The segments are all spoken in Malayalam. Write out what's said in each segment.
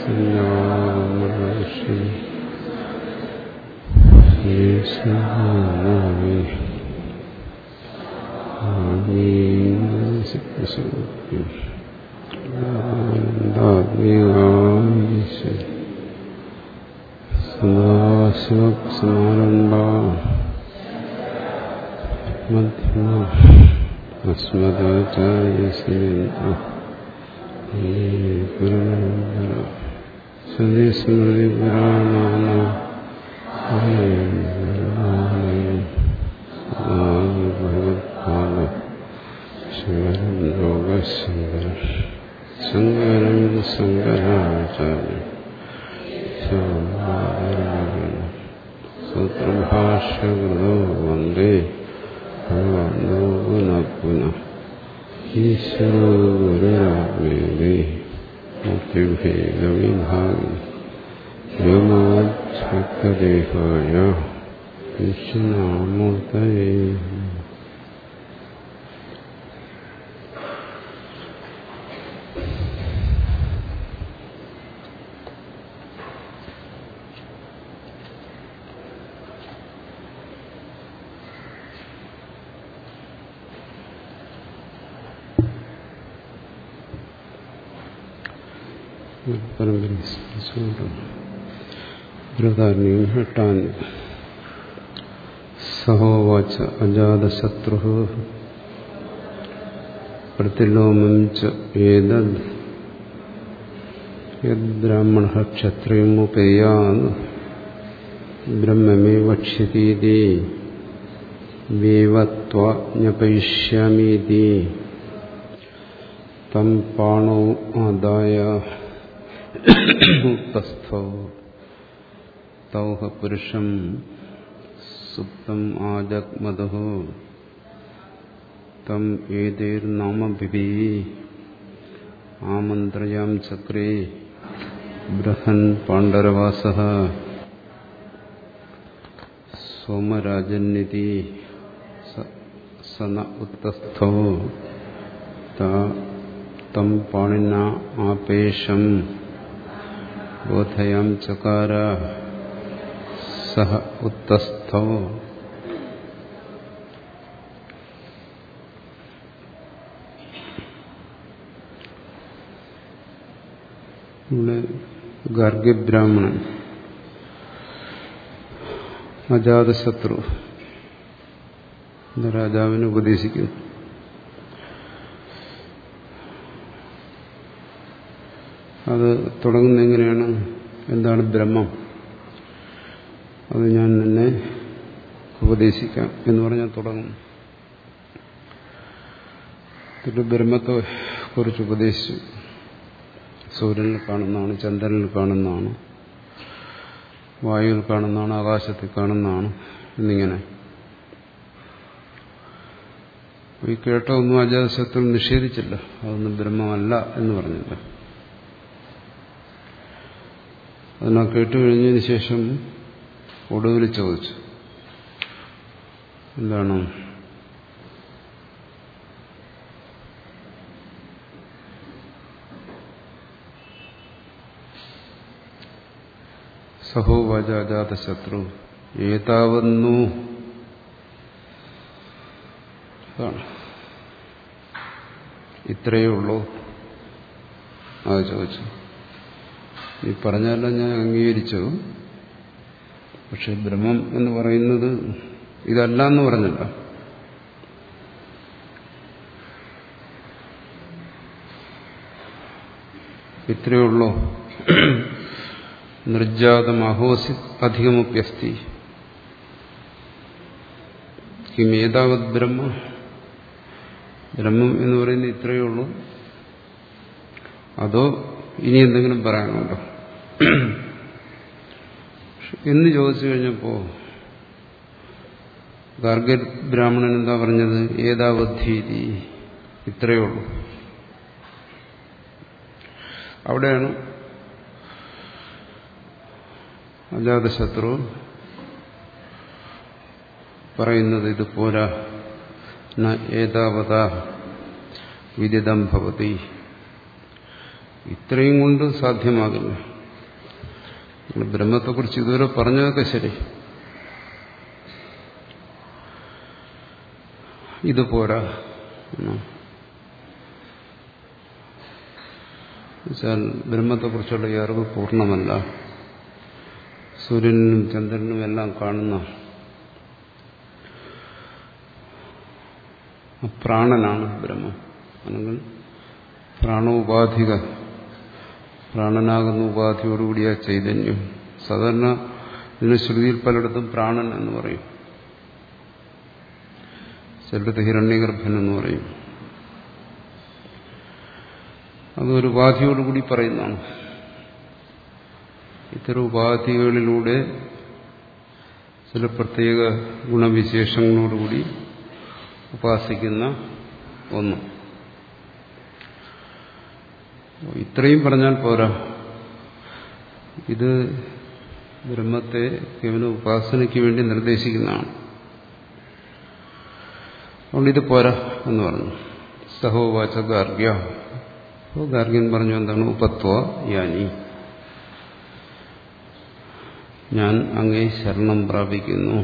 സന്നാമർഷി യേശുനാമി ആനന്ദാത്മികാശ സദാശിവസമാരംഭ മധ്യമ അസ്മദാചാര്യസിന്ദ്ര പരമ്പര സദസ്മൃതി പുരാണാന ഭഗവത്പാദ ശങ്കരം ലോകശങ്കര ശങ്കരം ശങ്കരാചാര്യ സൂത്രഭാഷ്യകൃതോ വന്ദേ ഭഗവാനോ പുനഃ പുനഃ ഈശ്വരോ ഗുരുരാത്മേവേ മൂർത്തിഭേദവിഭാഗി വ്യോമവച്ഛക്തദേഹായ വിഷ്ണുമൂർത്തയേ ബൃഹദാരണ്യം എട്ടാൻ സഹോവാച അജാതശത്രു പ്രതിലോമം ച ഏതദ് യദ്ബ്രാഹ്മണ ക്ഷത്രിയമുപേയാത് ബ്രഹ്മമേ വക്ഷ്യതീതി വേവത്വജ്ഞപയിഷ്യാമീതി തം പാണോ ആദായ തസ്ഥൗ തൗഹ പുരുഷം സുപ്തം ആജഗ്മധു തം ഏതൈർനാമഭിഭി ആമന്ത്രയാം ചക്രേ ബൃഹൻ പാണ്ഡരവാസ സോമരാജന്നിധി സന ഉത്തസ്ഥോ തം പാണിന ആപേഷം ബോധയാം ചകാര സഹ ഉത്തസ്ഥോ ഇവിടെ ഗാർഗ്യബ്രാഹ്മണൻ അജാതശത്രു രാജാവിനെ ഉപദേശിക്കുന്നു അത് തുടങ്ങുന്ന എങ്ങനെയാണ് എന്താണ് ബ്രഹ്മം അത് ഞാൻ നിന്നെ ഉപദേശിക്കാം എന്ന് പറഞ്ഞാൽ തുടങ്ങും എന്നിട്ട് ബ്രഹ്മത്തെ കുറിച്ച് ഉപദേശിച്ചു സൂര്യനിൽ കാണുന്നതാണ് ചന്ദ്രനിൽ കാണുന്നതാണ് വായുവിൽ കാണുന്നതാണ് ആകാശത്തിൽ കാണുന്നതാണ് എന്നിങ്ങനെ ഈ കേട്ട ഒന്നും അജാതശത്രു നിഷേധിച്ചില്ല അതൊന്നും ബ്രഹ്മമല്ല എന്ന് പറഞ്ഞില്ല അതിനാ കേട്ടു കഴിഞ്ഞതിന് ശേഷം ഒടുവിൽ ചോദിച്ചു എന്താണ് സഹോവാചാജാത ശത്രു ഏതാവുന്നു അതാണ് ഇത്രയേ ഉള്ളൂ അത് ചോദിച്ചു ഈ പറഞ്ഞാലും ഞാൻ അംഗീകരിച്ചു പക്ഷെ ബ്രഹ്മം എന്ന് പറയുന്നത് ഇതല്ല എന്ന് പറഞ്ഞില്ല ഇത്രയേ ഉള്ളൂ നിർജാതമഹോസി അധികമപ്യസ്തി കിമേതാവത് ബ്രഹ്മ ബ്രഹ്മം എന്ന് പറയുന്നത് ഇത്രയേ ഉള്ളൂ അതോ ഇനി എന്തെങ്കിലും പറയാനുണ്ടോ എന്ന് ചോദിച്ചു കഴിഞ്ഞപ്പോ ഗാർഗ ബ്രാഹ്മണൻ എന്താ പറഞ്ഞത് ഏതാവധീതി ഇത്രയേ ഉള്ളൂ അവിടെയാണ് അജാതശത്രു പറയുന്നത് ഇത് പോരാ ഏതാവത വിദിതം ഭവതി ഇത്രയും കൊണ്ട് സാധ്യമാകില്ല ബ്രഹ്മത്തെക്കുറിച്ച് ഇതുവരെ പറഞ്ഞതൊക്കെ ശരി ഇത് പോരാ വെച്ചാൽ ബ്രഹ്മത്തെക്കുറിച്ചുള്ള ഈ അറിവ് പൂർണ്ണമല്ല സൂര്യനും ചന്ദ്രനും എല്ലാം കാണുന്ന പ്രാണനാണ് ബ്രഹ്മം അല്ലെങ്കിൽ പ്രാണോപാധിക പ്രാണനാകുന്ന ഉപാധിയോടുകൂടിയ ചൈതന്യം സാധാരണ ഇതിന് ശ്രുതിയിൽ പലയിടത്തും പ്രാണൻ എന്ന് പറയും ചിലടത്ത് ഹിരണ്യഗർഭൻ എന്ന് പറയും അതൊരു ഉപാധിയോടുകൂടി പറയുന്നതാണ് ഇത്തരം ഉപാധികളിലൂടെ ചില പ്രത്യേക ഗുണവിശേഷങ്ങളോടുകൂടി ഉപാസിക്കുന്ന ഒന്ന് ഇത്രയും പറഞ്ഞാൽ പോരാ ഇത് ബ്രഹ്മത്തെ കേവലം ഉപാസനയ്ക്ക് വേണ്ടി നിർദ്ദേശിക്കുന്നതാണ് അതുകൊണ്ട് ഇത് പോരാ എന്ന് പറഞ്ഞു സഹോവാച ഗാർഗ്യ ഗാർഗ്യൻ പറഞ്ഞു എന്താണ് ഉപത്വ യാനി ഞാൻ അങ്ങേ ശരണം പ്രാപിക്കുന്നു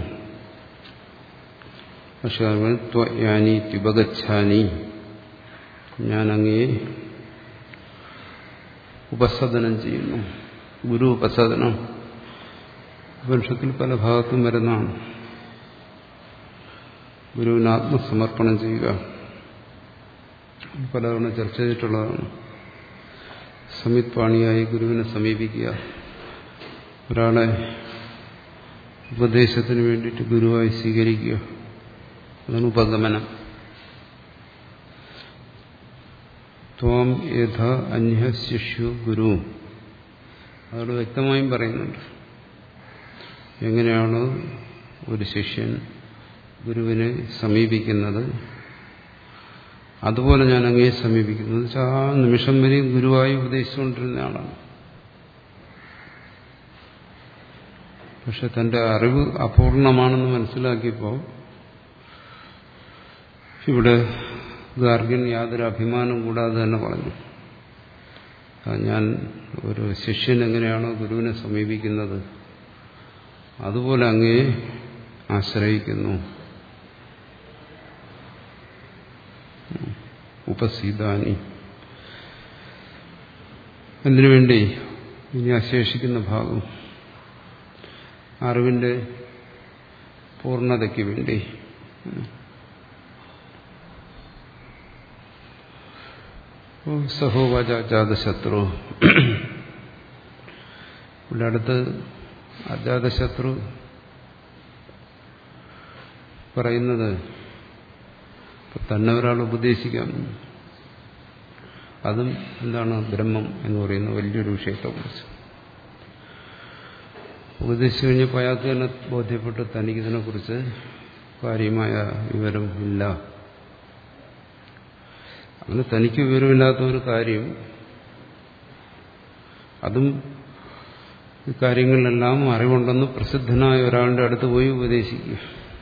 പക്ഷെ ത്വയാനി ത്യുപഗച്ഛാനി ഞാൻ അങ്ങയെ ഉപസദനം ചെയ്യുന്നു ഗുരു ഉപസദനം ഉപനിഷത്തിൽ പല ഭാഗത്തും വരുന്നതാണ് ഗുരുവിന് ആത്മസമർപ്പണം ചെയ്യുക പലതവണ ചർച്ച ചെയ്തിട്ടുള്ളതാണ് സമിത്പാണിയായി ഗുരുവിനെ സമീപിക്കുക ഒരാളെ ഉപദേശത്തിന് വേണ്ടിയിട്ട് ഗുരുവായി സ്വീകരിക്കുക അതാണ് ഉപഗമനം ത്വം യഥ അന്യ ശിഷ്യു ഗുരു അതോട് വ്യക്തമായും പറയുന്നുണ്ട് എങ്ങനെയാണ് ഒരു ശിഷ്യൻ ഗുരുവിനെ സമീപിക്കുന്നത് അതുപോലെ ഞാൻ അങ്ങേ സമീപിക്കുന്നത് വെച്ചാൽ ആ നിമിഷം വരെയും ഗുരുവായി ഉപദേശിച്ചുകൊണ്ടിരുന്ന ആളാണ് പക്ഷെ തന്റെ അറിവ് അപൂർണമാണെന്ന് മനസ്സിലാക്കിയപ്പോൾ ഇവിടെ ഗാർഗ്യൻ യാതൊരു അഭിമാനം കൂടാതെ തന്നെ പറഞ്ഞു ഞാൻ ഒരു ശിഷ്യൻ എങ്ങനെയാണോ ഗുരുവിനെ സമീപിക്കുന്നത് അതുപോലെ അങ്ങേ ആശ്രയിക്കുന്നു ഉപസീതാനി എന്തിനു വേണ്ടി ഇനി അശേഷിക്കുന്ന ഭാഗം അറിവിന്റെ പൂർണ്ണതയ്ക്ക് വേണ്ടി സഹോവാച അജാതശത്രു ഇവിടെ അടുത്ത് അജാതശത്രു പറയുന്നത് തന്നെ ഒരാൾ ഉപദേശിക്കാം അതും എന്താണ് ബ്രഹ്മം എന്ന് പറയുന്ന വലിയൊരു വിഷയത്തെക്കുറിച്ച് ഉപദേശിച്ചു കഴിഞ്ഞപ്പോൾ അയാൾക്ക് തന്നെ ബോധ്യപ്പെട്ട് തനിക്കിതിനെക്കുറിച്ച് കാര്യമായ വിവരം ഇല്ല അങ്ങനെ തനിക്ക് വിവരമില്ലാത്ത ഒരു കാര്യം അതും ഈ കാര്യങ്ങളിലെല്ലാം അറിവുണ്ടെന്ന് പ്രസിദ്ധനായ ഒരാളുടെ അടുത്ത് പോയി ഉപദേശിക്കുക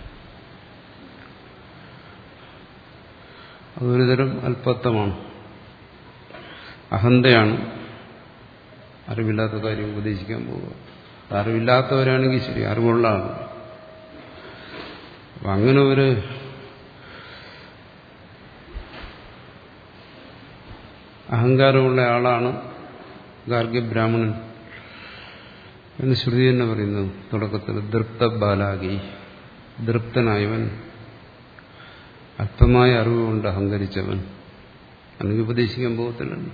അതൊരുതരം അല്പത്വമാണ് അഹന്തയാണ് അറിവില്ലാത്ത കാര്യം ഉപദേശിക്കാൻ പോവുക അറിവില്ലാത്തവരാണെങ്കിൽ ശരി അറിവുള്ള ആൾ അപ്പം അങ്ങനെ ഒരു അഹങ്കാരമുള്ള ആളാണ് ഗാർഗ്യ ബ്രാഹ്മണൻ എന്ന് ശ്രുതി തന്നെ പറയുന്നു തുടക്കത്തിൽ ദൃപ്ത ബാലാകി ദൃപ്തനായവൻ അല്പമായ അറിവ് കൊണ്ട് അഹങ്കരിച്ചവൻ അല്ലെങ്കിൽ ഉപദേശിക്കാൻ പോകത്തില്ലല്ലോ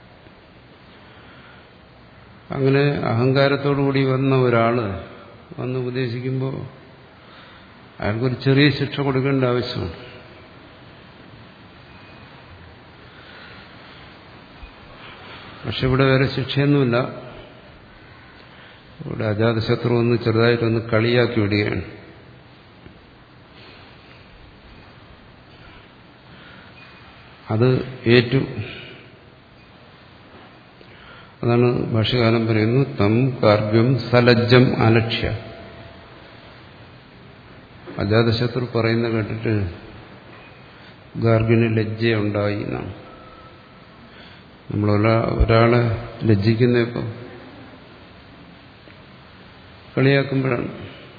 അങ്ങനെ അഹങ്കാരത്തോടുകൂടി വന്ന ഒരാള് വന്ന് ഉപദേശിക്കുമ്പോൾ അയാൾക്കൊരു ചെറിയ ശിക്ഷ കൊടുക്കേണ്ട ആവശ്യമാണ് പക്ഷെ ഇവിടെ വേറെ ശിക്ഷയൊന്നുമില്ല ഇവിടെ അജാതശത്രു ഒന്ന് ചെറുതായിട്ടൊന്ന് കളിയാക്കി വിടുകയാണ് അത് ഏറ്റു അതാണ് ഭാഷകാലം പറയുന്നു തം കാർഗ്യം സലജ്ജം അലക്ഷ്യ അജാതശത്രു പറയുന്ന കേട്ടിട്ട് ഗാർഗ്യന് ലജ്ജയുണ്ടായി എന്നാണ് നമ്മൾ ഒരാളെ ലജ്ജിക്കുന്ന ഇപ്പം കളിയാക്കുമ്പോഴാണ്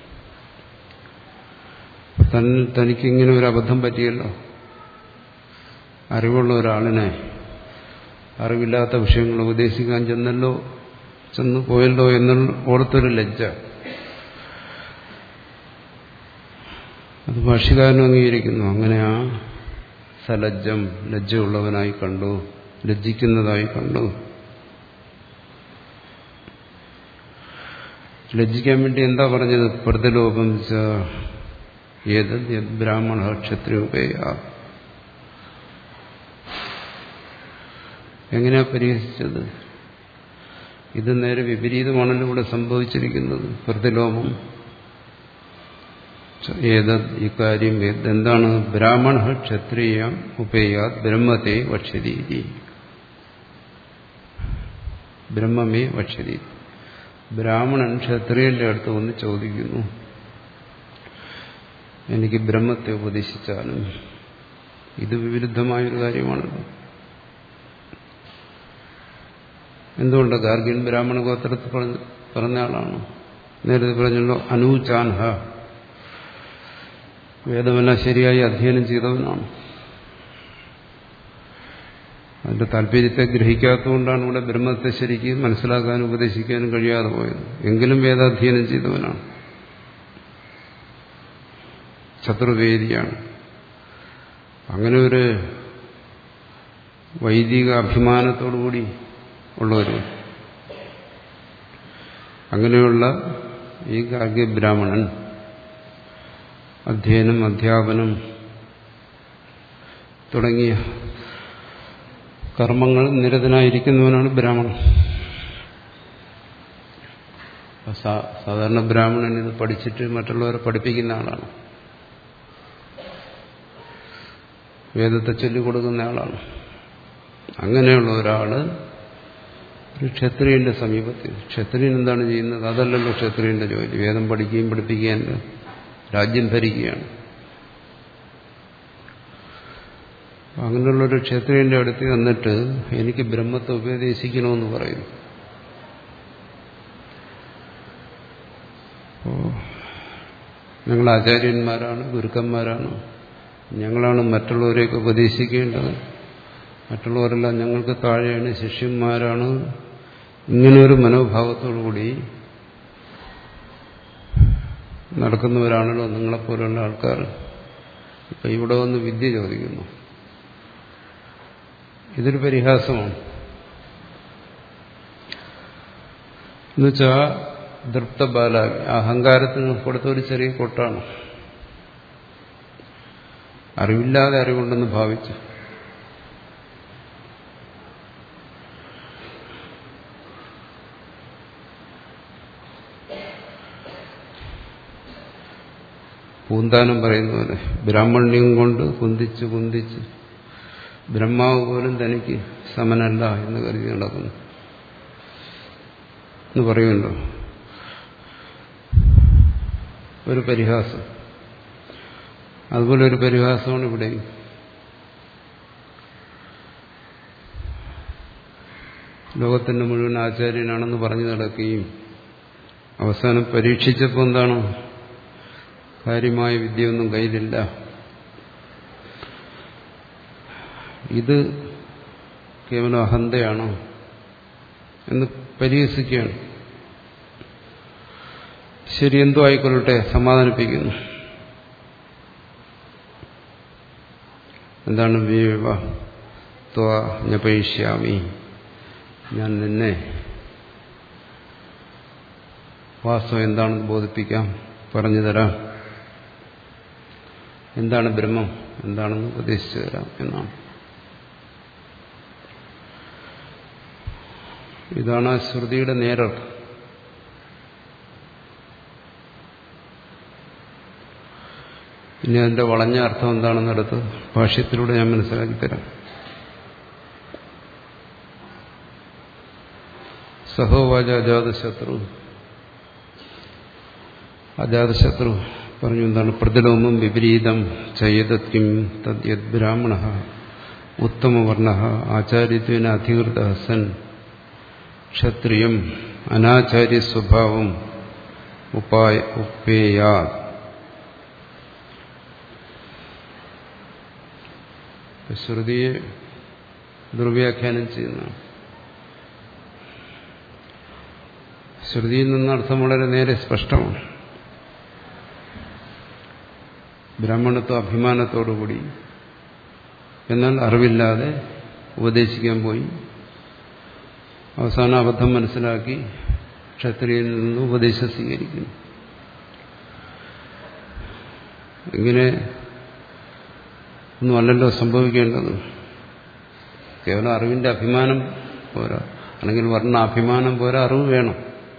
തൻ തനിക്കിങ്ങനെ ഒരു അബദ്ധം പറ്റിയല്ലോ അറിവുള്ള ഒരാളിനെ അറിവില്ലാത്ത വിഷയങ്ങൾ ഉപദേശിക്കാൻ ചെന്നല്ലോ ചെന്ന് പോയല്ലോ എന്നുള്ള ഓർത്തൊരു ലജ്ജ അത് ഭാഷ്യകാരനും അംഗീകരിക്കുന്നു അങ്ങനെ ആ സലജ്ജം ലജ്ജയുള്ളവനായി കണ്ടു ലജ്ജിക്കുന്നതായി കണ്ടു ലജ്ജിക്കാൻ വേണ്ടി എന്താ പറഞ്ഞത് പ്രതിലോപം ഏത് ബ്രാഹ്മണ ക്ഷത്രിയോപേയ എങ്ങനെയാ പരിഹസിച്ചത് ഇത് നേരെ വിപരീതമാണല്ലോ ഇവിടെ സംഭവിച്ചിരിക്കുന്നത് പ്രതിലോമം ഏത് ഇക്കാര്യം എന്താണ് ബ്രാഹ്മണ ക്ഷത്രിയ ഉപേയാത് ബ്രഹ്മത്തെ വക്ഷ്യരീതി ബ്രഹ്മമേ വക്ഷ്യരീതി ബ്രാഹ്മണൻ ക്ഷത്രിയന്റെ അടുത്ത് വന്ന് ചോദിക്കുന്നു എനിക്ക് ബ്രഹ്മത്തെ ഉപദേശിച്ചാലും ഇത് വിരുദ്ധമായൊരു കാര്യമാണല്ലോ എന്തുകൊണ്ട് ഗാർഗ്യൻ ബ്രാഹ്മണ ഗോത്രത്തിൽ പറഞ്ഞ ആളാണ് നേരത്തെ പറഞ്ഞല്ലോ അനൂചാൻഹ വേദമെല്ലാം ശരിയായി അധ്യയനം ചെയ്തവനാണ് അതിന്റെ താല്പര്യത്തെ ഗ്രഹിക്കാത്തതുകൊണ്ടാണ് ഇവിടെ ബ്രഹ്മത്തെ ശരിക്ക് മനസ്സിലാക്കാനും ഉപദേശിക്കാനും കഴിയാതെ പോയത് എങ്കിലും വേദാധ്യയനം ചെയ്തവനാണ് ചതുർവേദിയാണ് അങ്ങനെ ഒരു വൈദിക അഭിമാനത്തോടുകൂടി ഉള്ളവർ അങ്ങനെയുള്ള ഈ ഗാർഗ്യ ബ്രാഹ്മണൻ അധ്യയനം അധ്യാപനം തുടങ്ങിയ കർമ്മങ്ങൾ നിരതനായിരിക്കുന്നവനാണ് ബ്രാഹ്മണൻ സാധാരണ ബ്രാഹ്മണൻ ഇത് പഠിച്ചിട്ട് മറ്റുള്ളവരെ പഠിപ്പിക്കുന്ന ആളാണ് വേദത്തെ ചൊല്ലിക്കൊടുക്കുന്ന ആളാണ് അങ്ങനെയുള്ള ഒരാള് ഒരു ക്ഷത്രിയന്റെ സമീപത്തിൽ ക്ഷത്രിയൻ എന്താണ് ചെയ്യുന്നത് അതല്ലല്ലോ ക്ഷത്രിയന്റെ ജോലി വേദം പഠിക്കുകയും പഠിപ്പിക്കുകയും രാജ്യം ഭരിക്കുകയാണ് അങ്ങനെയുള്ളൊരു ക്ഷത്രിയന്റെ അടുത്ത് വന്നിട്ട് എനിക്ക് ബ്രഹ്മത്തെ ഉപദേശിക്കണമെന്ന് പറയും ഞങ്ങൾ ആചാര്യന്മാരാണ് ഗുരുക്കന്മാരാണ് ഞങ്ങളാണ് മറ്റുള്ളവരെയൊക്കെ ഉപദേശിക്കേണ്ടത് മറ്റുള്ളവരെല്ലാം ഞങ്ങൾക്ക് താഴെയാണ് ശിഷ്യന്മാരാണ് ഇങ്ങനെ ഒരു മനോഭാവത്തോടുകൂടി നടക്കുന്നവരാണല്ലോ നിങ്ങളെപ്പോലുള്ള ആൾക്കാർ ഇപ്പൊ ഇവിടെ വന്ന് വിദ്യ ചോദിക്കുന്നു ഇതൊരു പരിഹാസമാണ് എന്നുവെച്ചാ ദൃപ്ത ബാലാകി അഹങ്കാരത്തിന് കൊടുത്ത ഒരു ചെറിയ കൊട്ടാണ് അറിവില്ലാതെ അറിവുണ്ടെന്ന് ഭാവിച്ചു പൂന്താനം പറയുന്ന പോലെ ബ്രാഹ്മണ്യം കൊണ്ട് കുന്തിച്ച് കുന്തിച്ച് ബ്രഹ്മാവ് പോലും തനിക്ക് സമനല്ല എന്ന് കരുതി നടക്കുന്നു എന്ന് പറയുമല്ലോ ഒരു പരിഹാസം അതുപോലെ ഒരു പരിഹാസമാണ് ഇവിടെ ലോകത്തിന്റെ മുഴുവൻ ആചാര്യനാണെന്ന് പറഞ്ഞു നടക്കുകയും അവസാനം പരീക്ഷിച്ചപ്പോൾ എന്താണ് കാര്യമായ വിദ്യയൊന്നും കയ്യിലില്ല ഇത് കേവലം അഹന്തയാണോ എന്ന് പരിഹസിക്കുകയാണ് ശരി എന്തോ ആയിക്കൊള്ളട്ടെ സമാധാനിപ്പിക്കുന്നു എന്താണ് വിവ ത്വപയിഷ്യാമി ഞാൻ നിന്നെ വാസ്തവം എന്താണെന്ന് ബോധിപ്പിക്കാം പറഞ്ഞു തരാം എന്താണ് ബ്രഹ്മം എന്താണെന്ന് ഉപദേശിച്ചു തരാം എന്നാണ് ഇതാണ് ആ ശ്രുതിയുടെ നേരർത്ഥം ഇനി അതിന്റെ വളഞ്ഞ അർത്ഥം എന്താണെന്നെടുത്ത് ഭാഷ്യത്തിലൂടെ ഞാൻ മനസ്സിലാക്കി തരാം സഹോവാച അജാതശത്രു അജാതശത്രു പറഞ്ഞു എന്താണ് പ്രതിലോമം വിപരീതം ചയതത്കിം തദ്യത് ബ്രാഹ്മണ ഉത്തമവർണ ആചാര്യത്വേന അധികൃത സൻ ക്ഷത്രിയം അനാചാര്യ സ്വഭാവം ഉപ്പായ ഉപ്പേയാ ശ്രുതിയെ ദുർവ്യാഖ്യാനം ചെയ്യുന്നതാണ് ശ്രുതിയിൽ നിന്ന് അർത്ഥം വളരെ നേരെ സ്പഷ്ടമാണ് ബ്രാഹ്മണത്വ അഭിമാനത്തോടുകൂടി എന്നാൽ അറിവില്ലാതെ ഉപദേശിക്കാൻ പോയി അവസാനം അബദ്ധം മനസ്സിലാക്കി ക്ഷത്രിയിൽ നിന്ന് ഉപദേശം സ്വീകരിക്കുന്നു ഇങ്ങനെ ഒന്നുമല്ലല്ലോ സംഭവിക്കേണ്ടത് കേവലം അറിവിന്റെ അഭിമാനം പോരാ അല്ലെങ്കിൽ വർണ്ണ അഭിമാനം പോരാ അറിവ് വേണം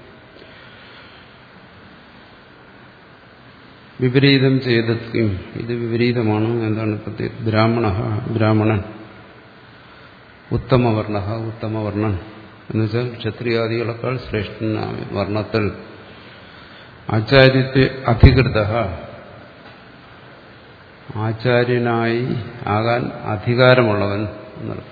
വിപരീതം ചെയ്തെത്തുകയും ഇത് വിപരീതമാണ് എന്താണ് പ്രത്യേക ബ്രാഹ്മണ ബ്രാഹ്മണൻ ഉത്തമവർണ ഉത്തമവർണ്ണൻ എന്നുവെച്ചാൽ ക്ഷത്രിയാദികളെക്കാൾ ശ്രേഷ്ഠനായ വർണ്ണത്തിൽ ആചാര്യത്തെ അധികൃത ആചാര്യനായി ആകാൻ അധികാരമുള്ളവൻ എന്നർത്ഥം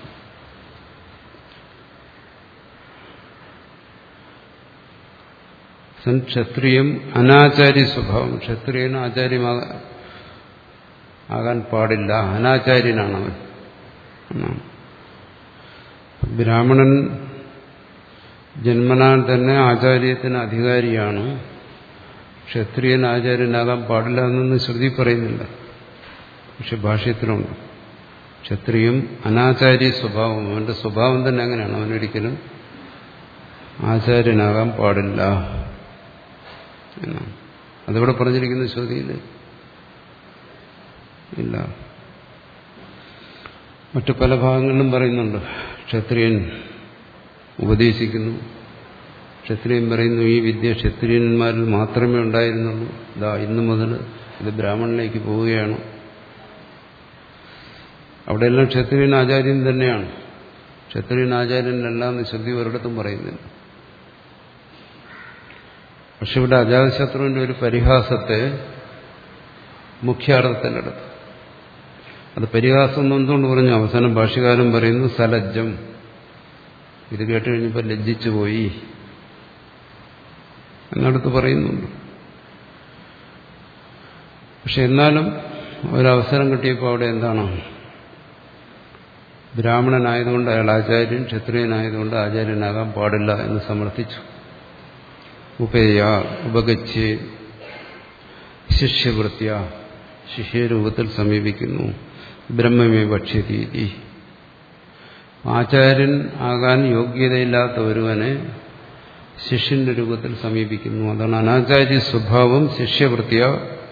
ക്ഷത്രിയം അനാചാര്യ സ്വഭാവം ക്ഷത്രിയന് ആചാര്യമാകാൻ ആകാൻ പാടില്ല അനാചാര്യനാണ് അവൻ എന്നാണ് ബ്രാഹ്മണൻ ജന്മനാൽ തന്നെ ആചാര്യത്തിന് അധികാരിയാണ് ക്ഷത്രിയൻ ആചാര്യനാകാൻ പാടില്ല എന്നൊന്നും ശ്രുതി പറയുന്നില്ല പക്ഷെ ഭാഷ്യത്തിലുണ്ട് ക്ഷത്രിയം അനാചാര്യ സ്വഭാവം അവന്റെ സ്വഭാവം തന്നെ അങ്ങനെയാണ് അവനൊരിക്കലും ആചാര്യനാകാൻ പാടില്ല എന്നാണ് അതിവിടെ പറഞ്ഞിരിക്കുന്ന ശ്രുതിയിൽ ഇല്ല മറ്റു പല ഭാഗങ്ങളിലും പറയുന്നുണ്ട് ക്ഷത്രിയൻ ഉപദേശിക്കുന്നു ക്ഷത്രിയൻ പറയുന്നു ഈ വിദ്യ ക്ഷത്രിയന്മാരിൽ മാത്രമേ ഉണ്ടായിരുന്നുള്ളൂ ഇതാ ഇന്നു മുതൽ ഇത് ബ്രാഹ്മണിലേക്ക് പോവുകയാണ് അവിടെയെല്ലാം ക്ഷത്രിയൻ ആചാര്യൻ തന്നെയാണ് ക്ഷത്രിയൻ ആചാര്യനല്ല എന്ന് ശ്രുതി ഒരിടത്തും പറയുന്നില്ല പക്ഷെ ഇവിടെ അജാതശത്രുവിന്റെ ഒരു പരിഹാസത്തെ മുഖ്യാർത്ഥത്തിലെടുത്തു അത് പരിഹാസം എന്ന് എന്തുകൊണ്ട് പറഞ്ഞു അവസാനം ഭാഷ്യകാലം പറയുന്നു സലജ്ജം ഇത് കേട്ട് കഴിഞ്ഞപ്പോൾ ലജ്ജിച്ചു പോയി എന്നടുത്ത് പറയുന്നുണ്ട് പക്ഷെ എന്നാലും ഒരവസരം കിട്ടിയപ്പോൾ അവിടെ എന്താണ് ബ്രാഹ്മണനായതുകൊണ്ട് അയാൾ ആചാര്യൻ ക്ഷത്രിയനായതുകൊണ്ട് ആചാര്യനാകാൻ പാടില്ല എന്ന് സമർത്ഥിച്ചു ഉപേയ ഉപഗച്ഛേ ശിഷ്യവൃത്യ ശിഷ്യരൂപത്തിൽ സമീപിക്കുന്നു ബ്രഹ്മമേ ഭക്ഷ്യതീതി ആചാര്യൻ ആകാൻ യോഗ്യതയില്ലാത്ത ഒരുവനെ ശിഷ്യന്റെ രൂപത്തിൽ സമീപിക്കുന്നു അതാണ് അനാചാര്യ സ്വഭാവം ശിഷ്യവൃത്തിയ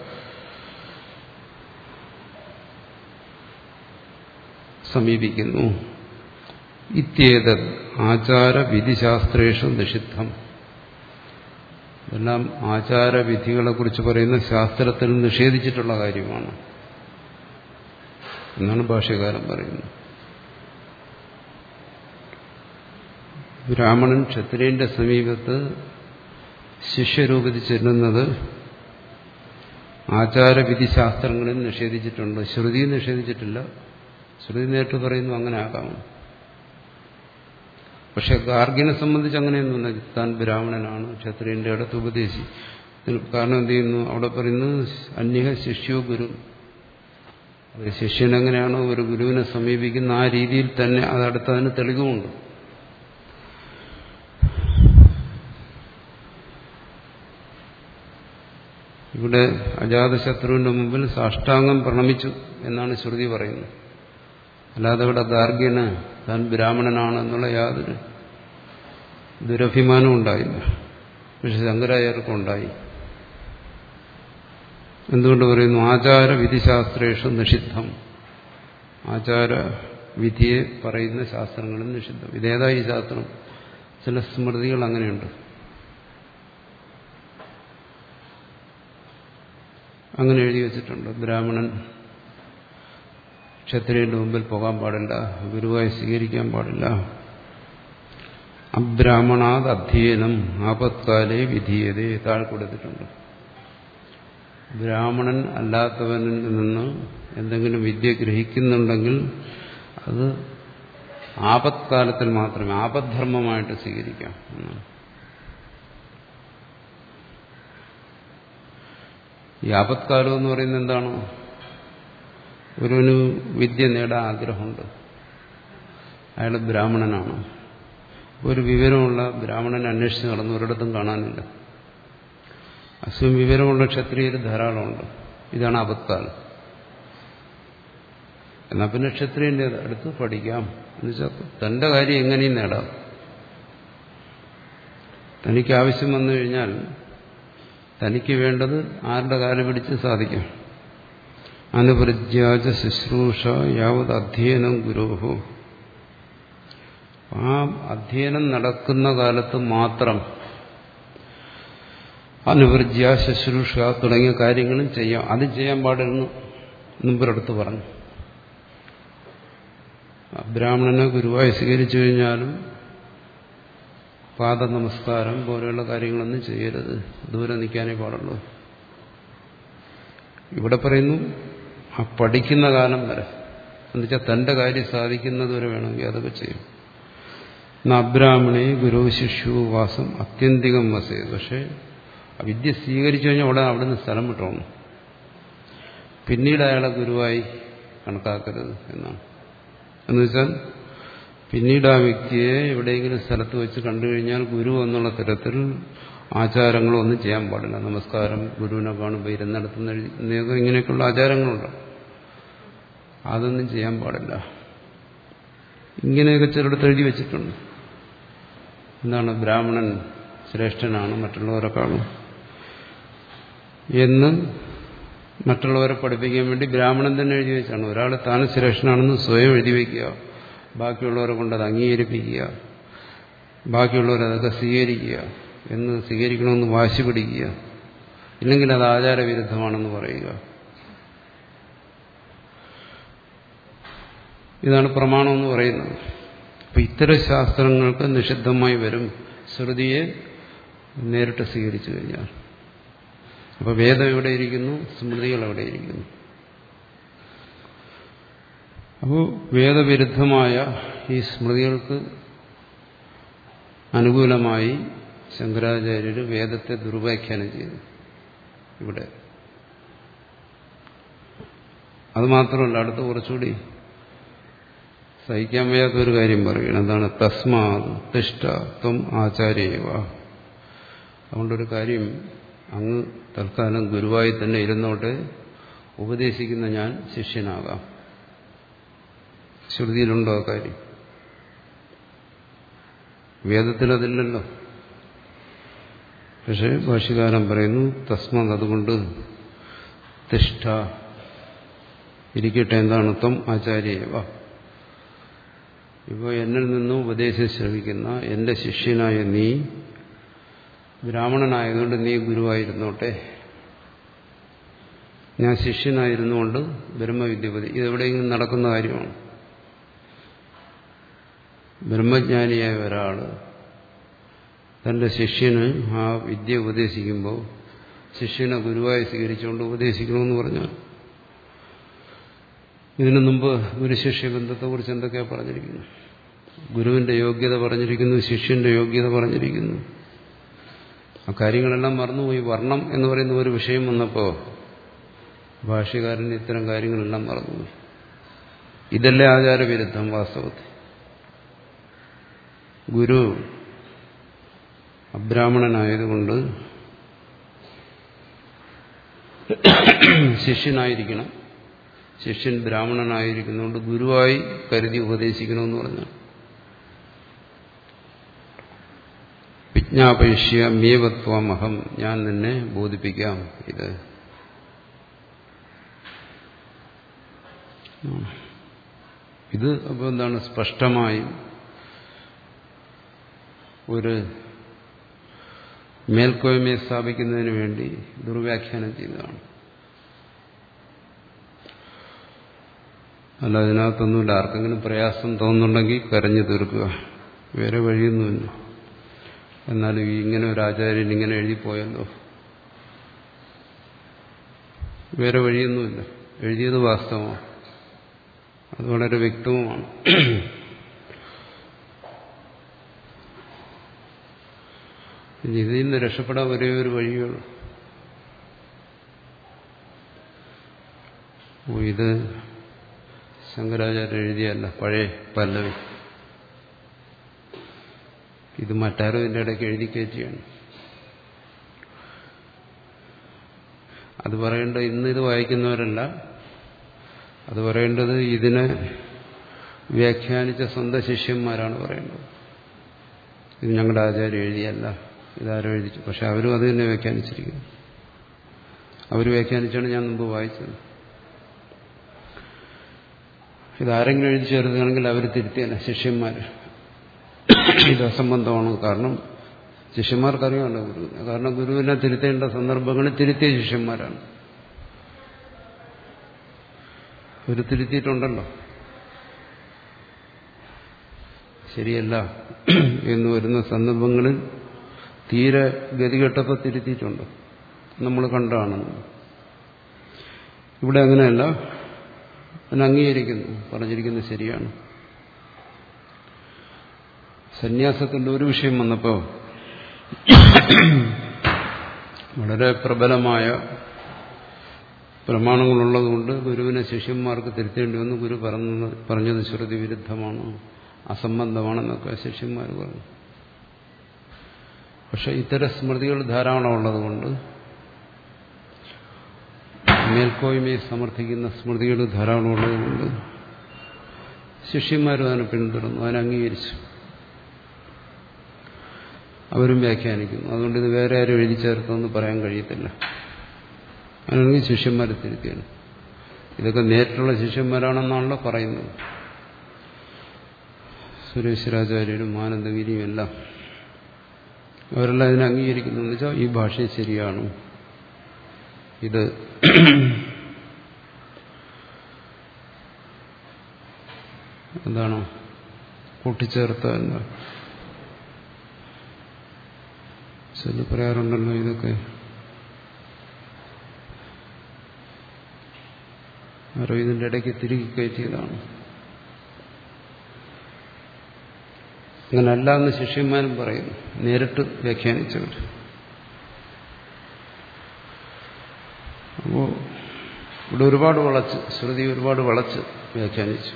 സമീപിക്കുന്നു ഇത്യേത ആചാര വിധിശാസ്ത്രേഷു നിഷിദ്ധം ഇതെല്ലാം ആചാരവിധികളെ കുറിച്ച് പറയുന്ന ശാസ്ത്രത്തിൽ നിഷേധിച്ചിട്ടുള്ള കാര്യമാണ് എന്നാണ് ഭാഷ്യകാരൻ പറയുന്നത് ബ്രാഹ്മണൻ ക്ഷത്രിയന്റെ സമീപത്ത് ശിഷ്യരൂപത്തിൽ ചെല്ലുന്നത് ആചാരവിധി ശാസ്ത്രങ്ങളിൽ നിഷേധിച്ചിട്ടുണ്ട് ശ്രുതി നിഷേധിച്ചിട്ടില്ല ശ്രുതി നേരിട്ട് പറയുന്നു അങ്ങനെ ആകാം പക്ഷെ ഗാർഗിനെ സംബന്ധിച്ച് അങ്ങനെയൊന്നുമില്ല താൻ ബ്രാഹ്മണനാണ് ക്ഷത്രിയന്റെ അടുത്ത് ഉപദേശി കാരണം എന്ത് ചെയ്യുന്നു അവിടെ പറയുന്നു അന്യഹ ശിഷ്യോ ഗുരു അത് ശിഷ്യൻ എങ്ങനെയാണോ ഒരു ഗുരുവിനെ സമീപിക്കുന്ന ആ രീതിയിൽ തന്നെ അതടുത്തതിന് തെളിവുമുണ്ട് ഇവിടെ അജാതശത്രുവിന്റെ മുമ്പിൽ സാഷ്ടാംഗം പ്രണമിച്ചു എന്നാണ് ശ്രുതി പറയുന്നത് അല്ലാതെ ഇവിടെ ഗാർഗ്യന് താൻ ബ്രാഹ്മണനാണെന്നുള്ള യാതൊരു ദുരഭിമാനവും ഉണ്ടായില്ല പക്ഷെ ശങ്കരാചാര്യർക്കും ഉണ്ടായി എന്തുകൊണ്ട് പറയുന്നു ആചാര വിധിശാസ്ത്രേഷു നിഷിദ്ധം ആചാര വിധിയെ പറയുന്ന ശാസ്ത്രങ്ങളും നിഷിദ്ധം ഇതേതാ ഈ ശാസ്ത്രം ചില സ്മൃതികൾ അങ്ങനെയുണ്ട് അങ്ങനെ എഴുതി വെച്ചിട്ടുണ്ട് ബ്രാഹ്മണൻ ക്ഷത്രിയന്റെ മുമ്പിൽ പോകാൻ പാടില്ല ഗുരുവായി സ്വീകരിക്കാൻ പാടില്ല അബ്രാഹ്മണാത് അധ്യയനം ആപത്കാലെ വിധീയതേ താഴെ കൊടുത്തിട്ടുണ്ട് ബ്രാഹ്മണൻ അല്ലാത്തവനിൽ നിന്ന് എന്തെങ്കിലും വിദ്യ ഗ്രഹിക്കുന്നുണ്ടെങ്കിൽ അത് ആപത്കാലത്തിൽ മാത്രമേ ആപദ്ധർമ്മമായിട്ട് സ്വീകരിക്കാം എന്നാണ് ഈ ആപത്കാലം എന്ന് പറയുന്നത് എന്താണ് ഒരുവന് വിദ്യ നേടാൻ ആഗ്രഹമുണ്ട് അയാൾ ബ്രാഹ്മണനാണ് ഒരു വിവരമുള്ള ബ്രാഹ്മണനെ അന്വേഷിച്ച് നടന്നു ഒരിടത്തും കാണാനില്ല അസ്വം വിവരമുള്ള ക്ഷത്രിയർ ധാരാളമുണ്ട് ഇതാണ് ആപത്കാലം എന്നാൽ പിന്നെ ക്ഷത്രിയന്റെ അടുത്ത് പഠിക്കാം എന്ന് വെച്ചാൽ തന്റെ കാര്യം എങ്ങനെയും നേടാം തനിക്ക് ആവശ്യം വന്നു കഴിഞ്ഞാൽ തനിക്ക് വേണ്ടത് ആരുടെ കാലം പിടിച്ച് സാധിക്കും അനുപരിജ്യാജ ശുശ്രൂഷ യാവത് അധ്യയനം ഗുരുഹു ആ അധ്യയനം നടക്കുന്ന കാലത്ത് മാത്രം അനുവൃജ്യ ശുശ്രൂഷ തുടങ്ങിയ കാര്യങ്ങളും ചെയ്യാം അത് ചെയ്യാൻ പാടില്ലെന്ന് മുമ്പൊരിടത്ത് പറഞ്ഞു ബ്രാഹ്മണനെ ഗുരുവായി സ്വീകരിച്ചു കഴിഞ്ഞാലും പാദ നമസ്കാരം പോലെയുള്ള കാര്യങ്ങളൊന്നും ചെയ്യരുത് ദൂരെ നിൽക്കാനേ പാടുള്ളൂ ഇവിടെ പറയുന്നു ആ പഠിക്കുന്ന കാലം വരെ എന്നുവെച്ചാൽ തന്റെ കാര്യം സാധിക്കുന്നത് വരെ വേണമെങ്കിൽ അതൊക്കെ ചെയ്യും അബ്രാഹ്മണേ ഗുരു ശിശു വാസം അത്യന്തികം വസേ പക്ഷേ വിദ്യ സ്വീകരിച്ചു കഴിഞ്ഞാൽ ഉടനെ അവിടുന്ന് സ്ഥലം വിട്ടോണം പിന്നീട് അയാളെ ഗുരുവായി കണക്കാക്കരുത് എന്നാണ് എന്നുവെച്ചാൽ പിന്നീട് ആ വ്യക്തിയെ എവിടെയെങ്കിലും സ്ഥലത്ത് വെച്ച് കണ്ടു കഴിഞ്ഞാൽ ഗുരു എന്നുള്ള തരത്തിൽ ആചാരങ്ങളോ ഒന്നും ചെയ്യാൻ പാടില്ല നമസ്കാരം ഗുരുവിനെ കാണുമ്പോൾ ഇരുന്നിടത്തുന്ന ഇങ്ങനെയൊക്കെയുള്ള ആചാരങ്ങളുണ്ട് അതൊന്നും ചെയ്യാൻ പാടില്ല ഇങ്ങനെയൊക്കെ ചിലടത്ത് എഴുതി വെച്ചിട്ടുണ്ട് എന്താണ് ബ്രാഹ്മണൻ ശ്രേഷ്ഠനാണ് മറ്റുള്ളവരെ കാണും എന്ന് മറ്റുള്ളവരെ പഠിപ്പിക്കാൻ വേണ്ടി ബ്രാഹ്മണൻ തന്നെ എഴുതി വെച്ചാണ് ഒരാൾ താൻ ശ്രേഷ്ഠനാണെന്ന് സ്വയം എഴുതി വയ്ക്കുക ബാക്കിയുള്ളവരെ കൊണ്ട് അത് അംഗീകരിപ്പിക്കുക ബാക്കിയുള്ളവർ അതൊക്കെ സ്വീകരിക്കുക എന്ന് സ്വീകരിക്കണമെന്ന് വാശി പിടിക്കുക ഇല്ലെങ്കിൽ അത് ആചാരവിരുദ്ധമാണെന്ന് പറയുക ഇതാണ് പ്രമാണം എന്ന് പറയുന്നത് അപ്പൊ ഇത്തരം ശാസ്ത്രങ്ങൾക്ക് നിഷിദ്ധമായി വരും ശ്രുതിയെ നേരിട്ട് സ്വീകരിച്ചു കഴിഞ്ഞാൽ അപ്പൊ വേദം എവിടെ ഇരിക്കുന്നു സ്മൃതികൾ എവിടെ ഇരിക്കുന്നു അപ്പോൾ വേദവിരുദ്ധമായ ഈ സ്മൃതികൾക്ക് അനുകൂലമായി ശങ്കരാചാര്യർ വേദത്തെ ദുർവ്യാഖ്യാനം ചെയ്തു ഇവിടെ അതുമാത്രമല്ല അടുത്ത കുറച്ചുകൂടി സഹിക്കാൻ വയ്യാത്ത ഒരു കാര്യം പറയുകയാണ് എന്താണ് തസ്മാ തിഷ്ട ത്വം ആചാര്യവ അതുകൊണ്ടൊരു കാര്യം അങ്ങ് തൽക്കാലം ഗുരുവായി തന്നെ ഇരുന്നോട്ടെ ഉപദേശിക്കുന്ന ഞാൻ ശിഷ്യനാകാം ശ്രുതിയിലുണ്ടോ ആ കാര്യം വേദത്തിൽ അതില്ലല്ലോ പക്ഷെ ഭാഷ്യകാരൻ പറയുന്നു തസ്മത് അതുകൊണ്ട് തിഷ്ഠ ഇരിക്കട്ടെ എന്താണ് ത്വം ആചാര്യവ ഇപ്പോൾ എന്നിൽ നിന്നും ഉപദേശം ശ്രമിക്കുന്ന എന്റെ ശിഷ്യനായ നീ ബ്രാഹ്മണനായതുകൊണ്ട് നീ ഗുരുവായിരുന്നോട്ടെ ഞാൻ ശിഷ്യനായിരുന്നുകൊണ്ട് ബ്രഹ്മവിദ്യപതി ഇതെവിടെയെങ്കിലും നടക്കുന്ന കാര്യമാണ് ബ്രഹ്മജ്ഞാനിയായ ഒരാൾ തന്റെ ശിഷ്യന് ആ വിദ്യ ഉപദേശിക്കുമ്പോൾ ശിഷ്യനെ ഗുരുവായി സ്വീകരിച്ചുകൊണ്ട് ഉപദേശിക്കണമെന്ന് പറഞ്ഞാൽ ഇതിനു മുമ്പ് ഗുരുശിഷ്യ ബന്ധത്തെക്കുറിച്ച് എന്തൊക്കെയാണ് പറഞ്ഞിരിക്കുന്നു ഗുരുവിന്റെ യോഗ്യത പറഞ്ഞിരിക്കുന്നു ശിഷ്യന്റെ യോഗ്യത പറഞ്ഞിരിക്കുന്നു ആ കാര്യങ്ങളെല്ലാം മറന്നുപോയി വർണ്ണം എന്ന് പറയുന്ന ഒരു വിഷയം വന്നപ്പോൾ ഭാഷ്യകാരൻ ഇത്തരം കാര്യങ്ങളെല്ലാം മറന്നുപോയി ഇതല്ലേ ആചാരവിരുദ്ധം വാസ്തവത്തിൽ ഗുരു അബ്രാഹ്മണനായതുകൊണ്ട് ശിഷ്യനായിരിക്കണം ശിഷ്യൻ ബ്രാഹ്മണനായിരിക്കുന്നതുകൊണ്ട് ഗുരുവായി കരുതി ഉപദേശിക്കണമെന്ന് പറഞ്ഞു വിജ്ഞാപയിഷ്യ മേവത്വമഹം ഞാൻ നിന്നെ ബോധിപ്പിക്കാം ഇത് ഇത് അപ്പോൾ എന്താണ് സ്പഷ്ടമായി ഒരു മേൽക്കോയ്മയെ സ്ഥാപിക്കുന്നതിന് വേണ്ടി ദുർവ്യാഖ്യാനം ചെയ്തതാണ് അല്ല അതിനകത്തൊന്നുമില്ല ആർക്കെങ്കിലും പ്രയാസം തോന്നുന്നുണ്ടെങ്കിൽ കരഞ്ഞു തീർക്കുക വേറെ വഴിയൊന്നുമില്ല എന്നാലും ഈ ഇങ്ങനെ ഒരു ആചാര്യൻ ഇങ്ങനെ എഴുതിപ്പോയല്ലോ വേറെ വഴിയൊന്നുമില്ല എഴുതിയത് വാസ്തവമാണ് അത് വളരെ വ്യക്തവുമാണ് ഇതിൽ നിന്ന് രക്ഷപ്പെടാൻ ഒരേ ഒരു വഴിയുള്ളൂ ഓ ഇത് ശങ്കരാചാര്യ എഴുതിയല്ല പഴയ പല്ലവി ഇത് മറ്റാരും ഇതിൻ്റെ ഇടയ്ക്ക് എഴുതി കയറ്റിയാണ് അത് പറയേണ്ട ഇന്ന് ഇത് വായിക്കുന്നവരല്ല അത് പറയേണ്ടത് ഇതിനെ വ്യാഖ്യാനിച്ച സ്വന്തം ശിഷ്യന്മാരാണ് പറയേണ്ടത് ഇത് ഞങ്ങളുടെ ആചാര്യം എഴുതിയല്ല ഇതാരും എഴുതിച്ചു പക്ഷെ അവരും അത് തന്നെ വ്യാഖ്യാനിച്ചിരിക്കുന്നു അവർ വ്യാഖ്യാനിച്ചാണ് ഞാൻ മുമ്പ് വായിച്ചത് ഇതാരെങ്കിലും എഴുതി ചേർക്കുകയാണെങ്കിൽ അവർ തിരുത്തിയല്ല ശിഷ്യന്മാർ ഇത് അസംബന്ധമാണ് കാരണം ശിഷ്യന്മാർക്കറിയാമല്ലോ ഗുരുവിനെ കാരണം ഗുരുവിനെ തിരുത്തേണ്ട സന്ദർഭങ്ങളിൽ തിരുത്തിയ ശിഷ്യന്മാരാണ് ഒരു തിരുത്തിയിട്ടുണ്ടല്ലോ ശരിയല്ല എന്ന് വരുന്ന സന്ദർഭങ്ങളിൽ തീരെ ഗതികെട്ടപ്പോൾ തിരുത്തിയിട്ടുണ്ട് നമ്മൾ കണ്ടാണ് ഇവിടെ അങ്ങനെയല്ല അതിനെ അംഗീകരിക്കുന്നു പറഞ്ഞിരിക്കുന്നത് ശരിയാണ് സന്യാസത്തിന്റെ ഒരു വിഷയം വന്നപ്പോൾ വളരെ പ്രബലമായ പ്രമാണങ്ങളുള്ളതുകൊണ്ട് ഗുരുവിനെ ശിഷ്യന്മാർക്ക് തിരുത്തേണ്ടി വന്നു ഗുരു പറഞ്ഞത് പറഞ്ഞത് ശ്രുതി വിരുദ്ധമാണ് അസംബന്ധമാണെന്നൊക്കെ ശിഷ്യന്മാർ പറഞ്ഞു പക്ഷെ ഇത്തരം സ്മൃതികൾ ധാരാളം ഉള്ളതുകൊണ്ട് മേൽക്കോയ്മയെ സമർത്ഥിക്കുന്ന സ്മൃതികൾ ധാരാളം ഉള്ളതുകൊണ്ട് ശിഷ്യന്മാരും അതിനെ പിന്തുടർന്നു അതിനെ അംഗീകരിച്ചു അവരും വ്യാഖ്യാനിക്കുന്നു അതുകൊണ്ട് ഇത് വേറെ ആരും എഴുതി ചേർത്തെന്ന് പറയാൻ കഴിയത്തില്ല അല്ലെങ്കിൽ ശിഷ്യന്മാരെ തിരുത്തിയാണ് ഇതൊക്കെ നേരിട്ടുള്ള ശിഷ്യന്മാരാണെന്നാണല്ലോ പറയുന്നത് സുരേശ്വരാചാര്യരും ആനന്ദഗിരിയും എല്ലാം അവരെല്ലാം ഇതിനെ അംഗീകരിക്കുന്നു എന്ന് വെച്ചാൽ ഈ ഭാഷ ശരിയാണ് ഇത് എന്താണ് കൂട്ടിച്ചേർത്ത എന്താ ചില പറയാറുണ്ടല്ലോ ഇതൊക്കെ ആരോ ഇതിന്റെ ഇടയ്ക്ക് തിരികെ കയറ്റിയതാണ് അങ്ങനല്ല എന്ന് ശിഷ്യന്മാരും പറയുന്നു നേരിട്ട് വ്യാഖ്യാനിച്ചവർ അപ്പോ ഇവിടെ ഒരുപാട് വളച്ച് ശ്രുതി ഒരുപാട് വളച്ച് വ്യാഖ്യാനിച്ചു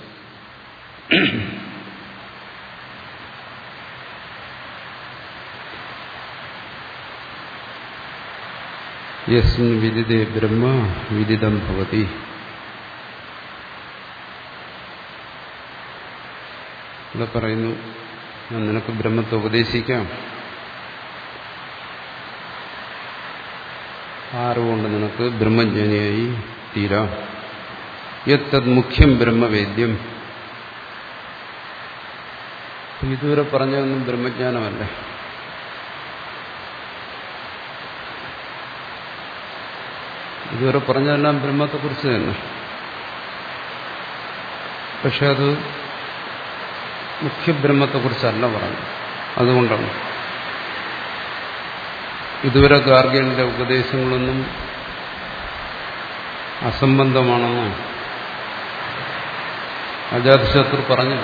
യസ്മിൻ വിദിതേ ബ്രഹ്മ വിദിതം ഭവതി ഇവിടെ പറയുന്നു ഞാൻ നിനക്ക് ബ്രഹ്മത്തെ ഉപദേശിക്കാം ആറുകൊണ്ട് നിനക്ക് ബ്രഹ്മജ്ഞാനിയായി തീരാം യത്തത് മുഖ്യം ബ്രഹ്മവേദ്യം ഇതുവരെ പറഞ്ഞതൊന്നും ബ്രഹ്മജ്ഞാനമല്ല ഇതുവരെ പറഞ്ഞതെല്ലാം ബ്രഹ്മത്തെക്കുറിച്ച് തന്നെ പക്ഷെ അത് മുഖ്യബ്രഹ്മത്തെക്കുറിച്ചല്ല പറഞ്ഞു അതുകൊണ്ടാണ് ഇതുവരെ ഗാർഗ്യന്റെ ഉപദേശങ്ങളൊന്നും അസംബന്ധമാണെന്ന് അജാതശത്രു പറഞ്ഞില്ല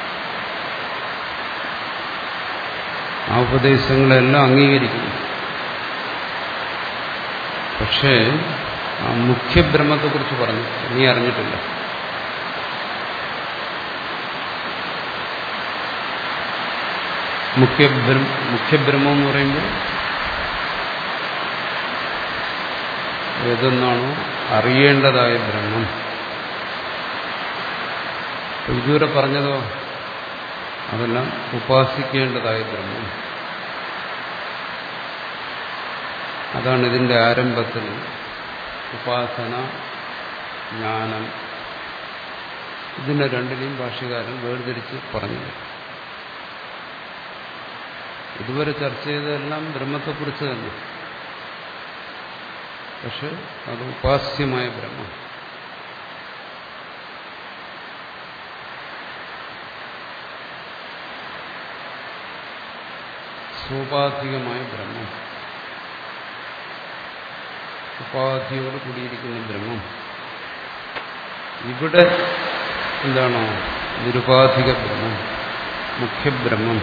ആ ഉപദേശങ്ങളെല്ലാം അംഗീകരിക്കുന്നു പക്ഷേ ആ മുഖ്യബ്രഹ്മത്തെക്കുറിച്ച് പറഞ്ഞു നീ അറിഞ്ഞിട്ടില്ല മുഖ്യബ്രഹ്മ മുഖ്യബ്രഹ്മം എന്ന് പറയുമ്പോൾ ഏതെന്നാണോ അറിയേണ്ടതായ ബ്രഹ്മം ഇതുവരെ പറഞ്ഞതോ അതെല്ലാം ഉപാസിക്കേണ്ടതായ ബ്രഹ്മം അതാണ് ഇതിന്റെ ആരംഭത്തിൽ ഉപാസന ജ്ഞാനം ഇതിനെ രണ്ടിനെയും ഭാഷ്യകാരൻ വേർതിരിച്ച് പറഞ്ഞത് ഇതുവരെ ചർച്ച ചെയ്തതെല്ലാം ബ്രഹ്മത്തെക്കുറിച്ച് തന്നെ പക്ഷെ അത് ഉപാസ്യമായ ബ്രഹ്മം സോപാധികമായ ബ്രഹ്മം ഉപാധിയോട് കൂടിയിരിക്കുന്ന ബ്രഹ്മം ഇവിടെ എന്താണോ നിരുപാധിക ബ്രഹ്മം മുഖ്യബ്രഹ്മം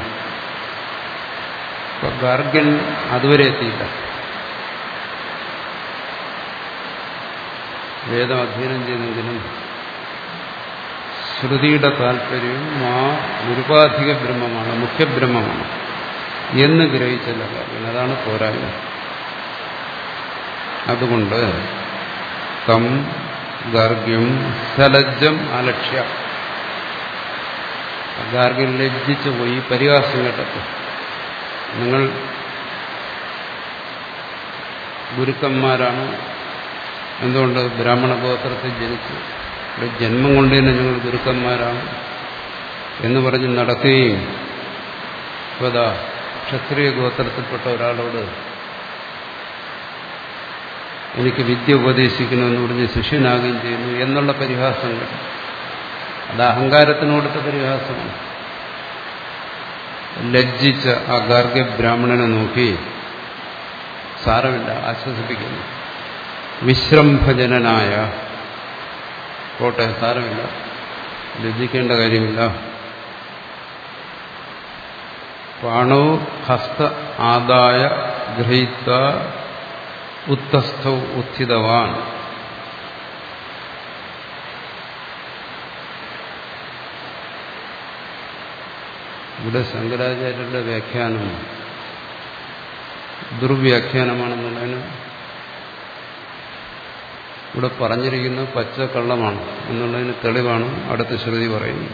ഇപ്പൊ ഗാർഗ്യൻ അതുവരെ എത്തിയില്ല വേദം അധ്യയനം ചെയ്യുന്നെങ്കിലും ശ്രുതിയുടെ താല്പര്യവും ആ നിരുപാധിക ബ്രഹ്മമാണ് മുഖ്യബ്രഹ്മമാണ് എന്ന് ഗ്രഹിച്ചല്ല കാര്യം അതാണ് പോരായ്മ അതുകൊണ്ട് തം ഗാർഗ്യം സലജ്ജം അലക്ഷ്യ ഗാർഗ്യം ലജ്ജിച്ചു പോയി പരിഹാസം കേട്ടപ്പോൾ നിങ്ങൾ ഗുരുക്കന്മാരാണ് എന്തുകൊണ്ട് ബ്രാഹ്മണ ഗോത്രത്തിൽ ജനിച്ചു ഇവിടെ ജന്മം കൊണ്ട് തന്നെ നിങ്ങൾ ഗുരുക്കന്മാരാണ് എന്ന് പറഞ്ഞ് നടക്കുകയും ഇപ്പോൾ ക്ഷത്രിയ ഗോത്രത്തിൽപ്പെട്ട ഒരാളോട് എനിക്ക് വിദ്യ ഉപദേശിക്കണമെന്ന് പറഞ്ഞ് ശിഷ്യനാകുകയും ചെയ്യുന്നു എന്നുള്ള പരിഹാസങ്ങൾ അത് അഹങ്കാരത്തിനോടുത്ത പരിഹാസമാണ് ലജ്ജിച്ച ആ ഗാർഗ്യ ബ്രാഹ്മണനെ നോക്കി സാരമില്ല ആശ്വസിപ്പിക്കുന്നു വിശ്രംഭജനനായ കോട്ടെ സാരമില്ല ലജ്ജിക്കേണ്ട കാര്യമില്ല പാണോ ഹസ്ത ആദായ ഗ്രഹീത്ത ഉത്തസ്ഥ ഉത്ഥിതവാൻ ഇവിടെ ശങ്കരാചാര്യരുടെ വ്യാഖ്യാനം ദുർവ്യാഖ്യാനമാണെന്നുള്ളതിന് ഇവിടെ പറഞ്ഞിരിക്കുന്ന പച്ചക്കള്ളമാണ് എന്നുള്ളതിന് തെളിവാണ് അടുത്ത ശ്രുതി പറയുന്നത്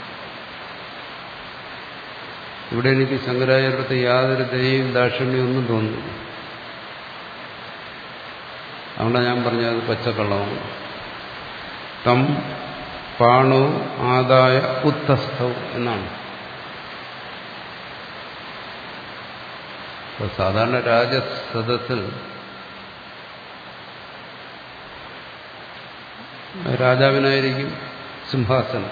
ഇവിടെ എനിക്ക് ശങ്കരാചാര്യത്തെ യാതൊരു ദയയും ദാക്ഷിണ്യവും ഒന്നും തോന്നുന്നു അതുകൊണ്ടാണ് ഞാൻ പറഞ്ഞത് പച്ചക്കള്ളമാണ് തം പാണോ ആദായ ഉത്തസ്ഥവും എന്നാണ് ഇപ്പൊ സാധാരണ രാജസദത്തിൽ രാജാവിനായിരിക്കും സിംഹാസനം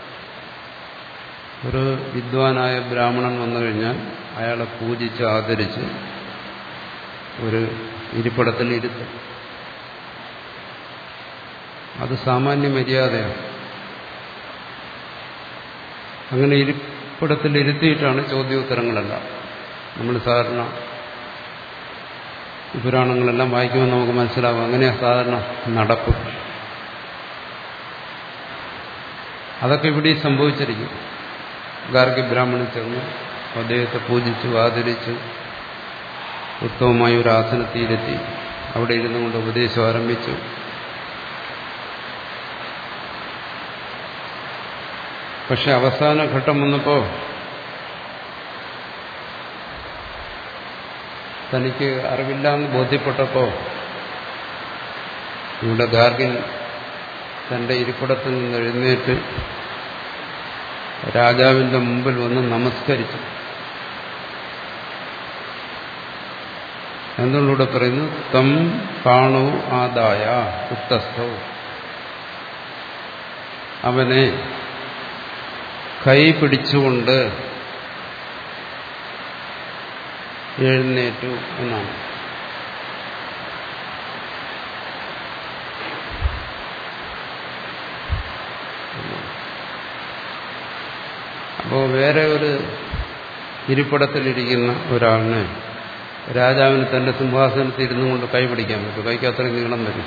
ഒരു വിദ്വാനായ ബ്രാഹ്മണൻ വന്നു കഴിഞ്ഞാൽ അയാളെ പൂജിച്ച് ആദരിച്ച് ഒരു ഇരിപ്പിടത്തിൽ ഇരുത്തും അത് സാമാന്യ മര്യാദയാണ് അങ്ങനെ ഇരിപ്പിടത്തിൽ ഇരുത്തിയിട്ടാണ് ചോദ്യോത്തരങ്ങളെല്ലാം നമ്മൾ സാധാരണ പുരാണങ്ങളെല്ലാം വായിക്കുമ്പോൾ നമുക്ക് മനസ്സിലാവും അങ്ങനെയാ സാധാരണ നടപ്പ് അതൊക്കെ ഇവിടെ സംഭവിച്ചിരിക്കും ഗാർഗ്യ ബ്രാഹ്മണൻ ചെന്ന് അദ്ദേഹത്തെ പൂജിച്ചു ആദരിച്ചു ഉത്തമമായ ഒരു ആസനത്തിയിലെത്തി അവിടെ ഇരുന്നു കൊണ്ട് ഉപദേശം ആരംഭിച്ചു പക്ഷെ അവസാന ഘട്ടം വന്നപ്പോ തനിക്ക് അറിവില്ല എന്ന് ബോധ്യപ്പെട്ടപ്പോ ഇവിടെ ഗാർഗിൻ തന്റെ ഇരിപ്പിടത്തിൽ നിന്ന് എഴുന്നേറ്റ് രാജാവിന്റെ മുമ്പിൽ വന്ന് നമസ്കരിച്ചു എന്തുകൊണ്ടിവിടെ പറയുന്നു തം കാണൂ ആദായ ഉത്തസ്ഥോ അവനെ കൈ പിടിച്ചുകൊണ്ട് എഴുന്നേറ്റു എന്നാണ് അപ്പോൾ വേറെ ഒരു ഇരിപ്പിടത്തിലിരിക്കുന്ന ഒരാളിനെ രാജാവിന് തന്റെ സിംഹാസനത്തിൽ ഇരുന്നു കൊണ്ട് കൈ പിടിക്കാൻ പറ്റും കൈക്ക് അത്രയും നീളം വരും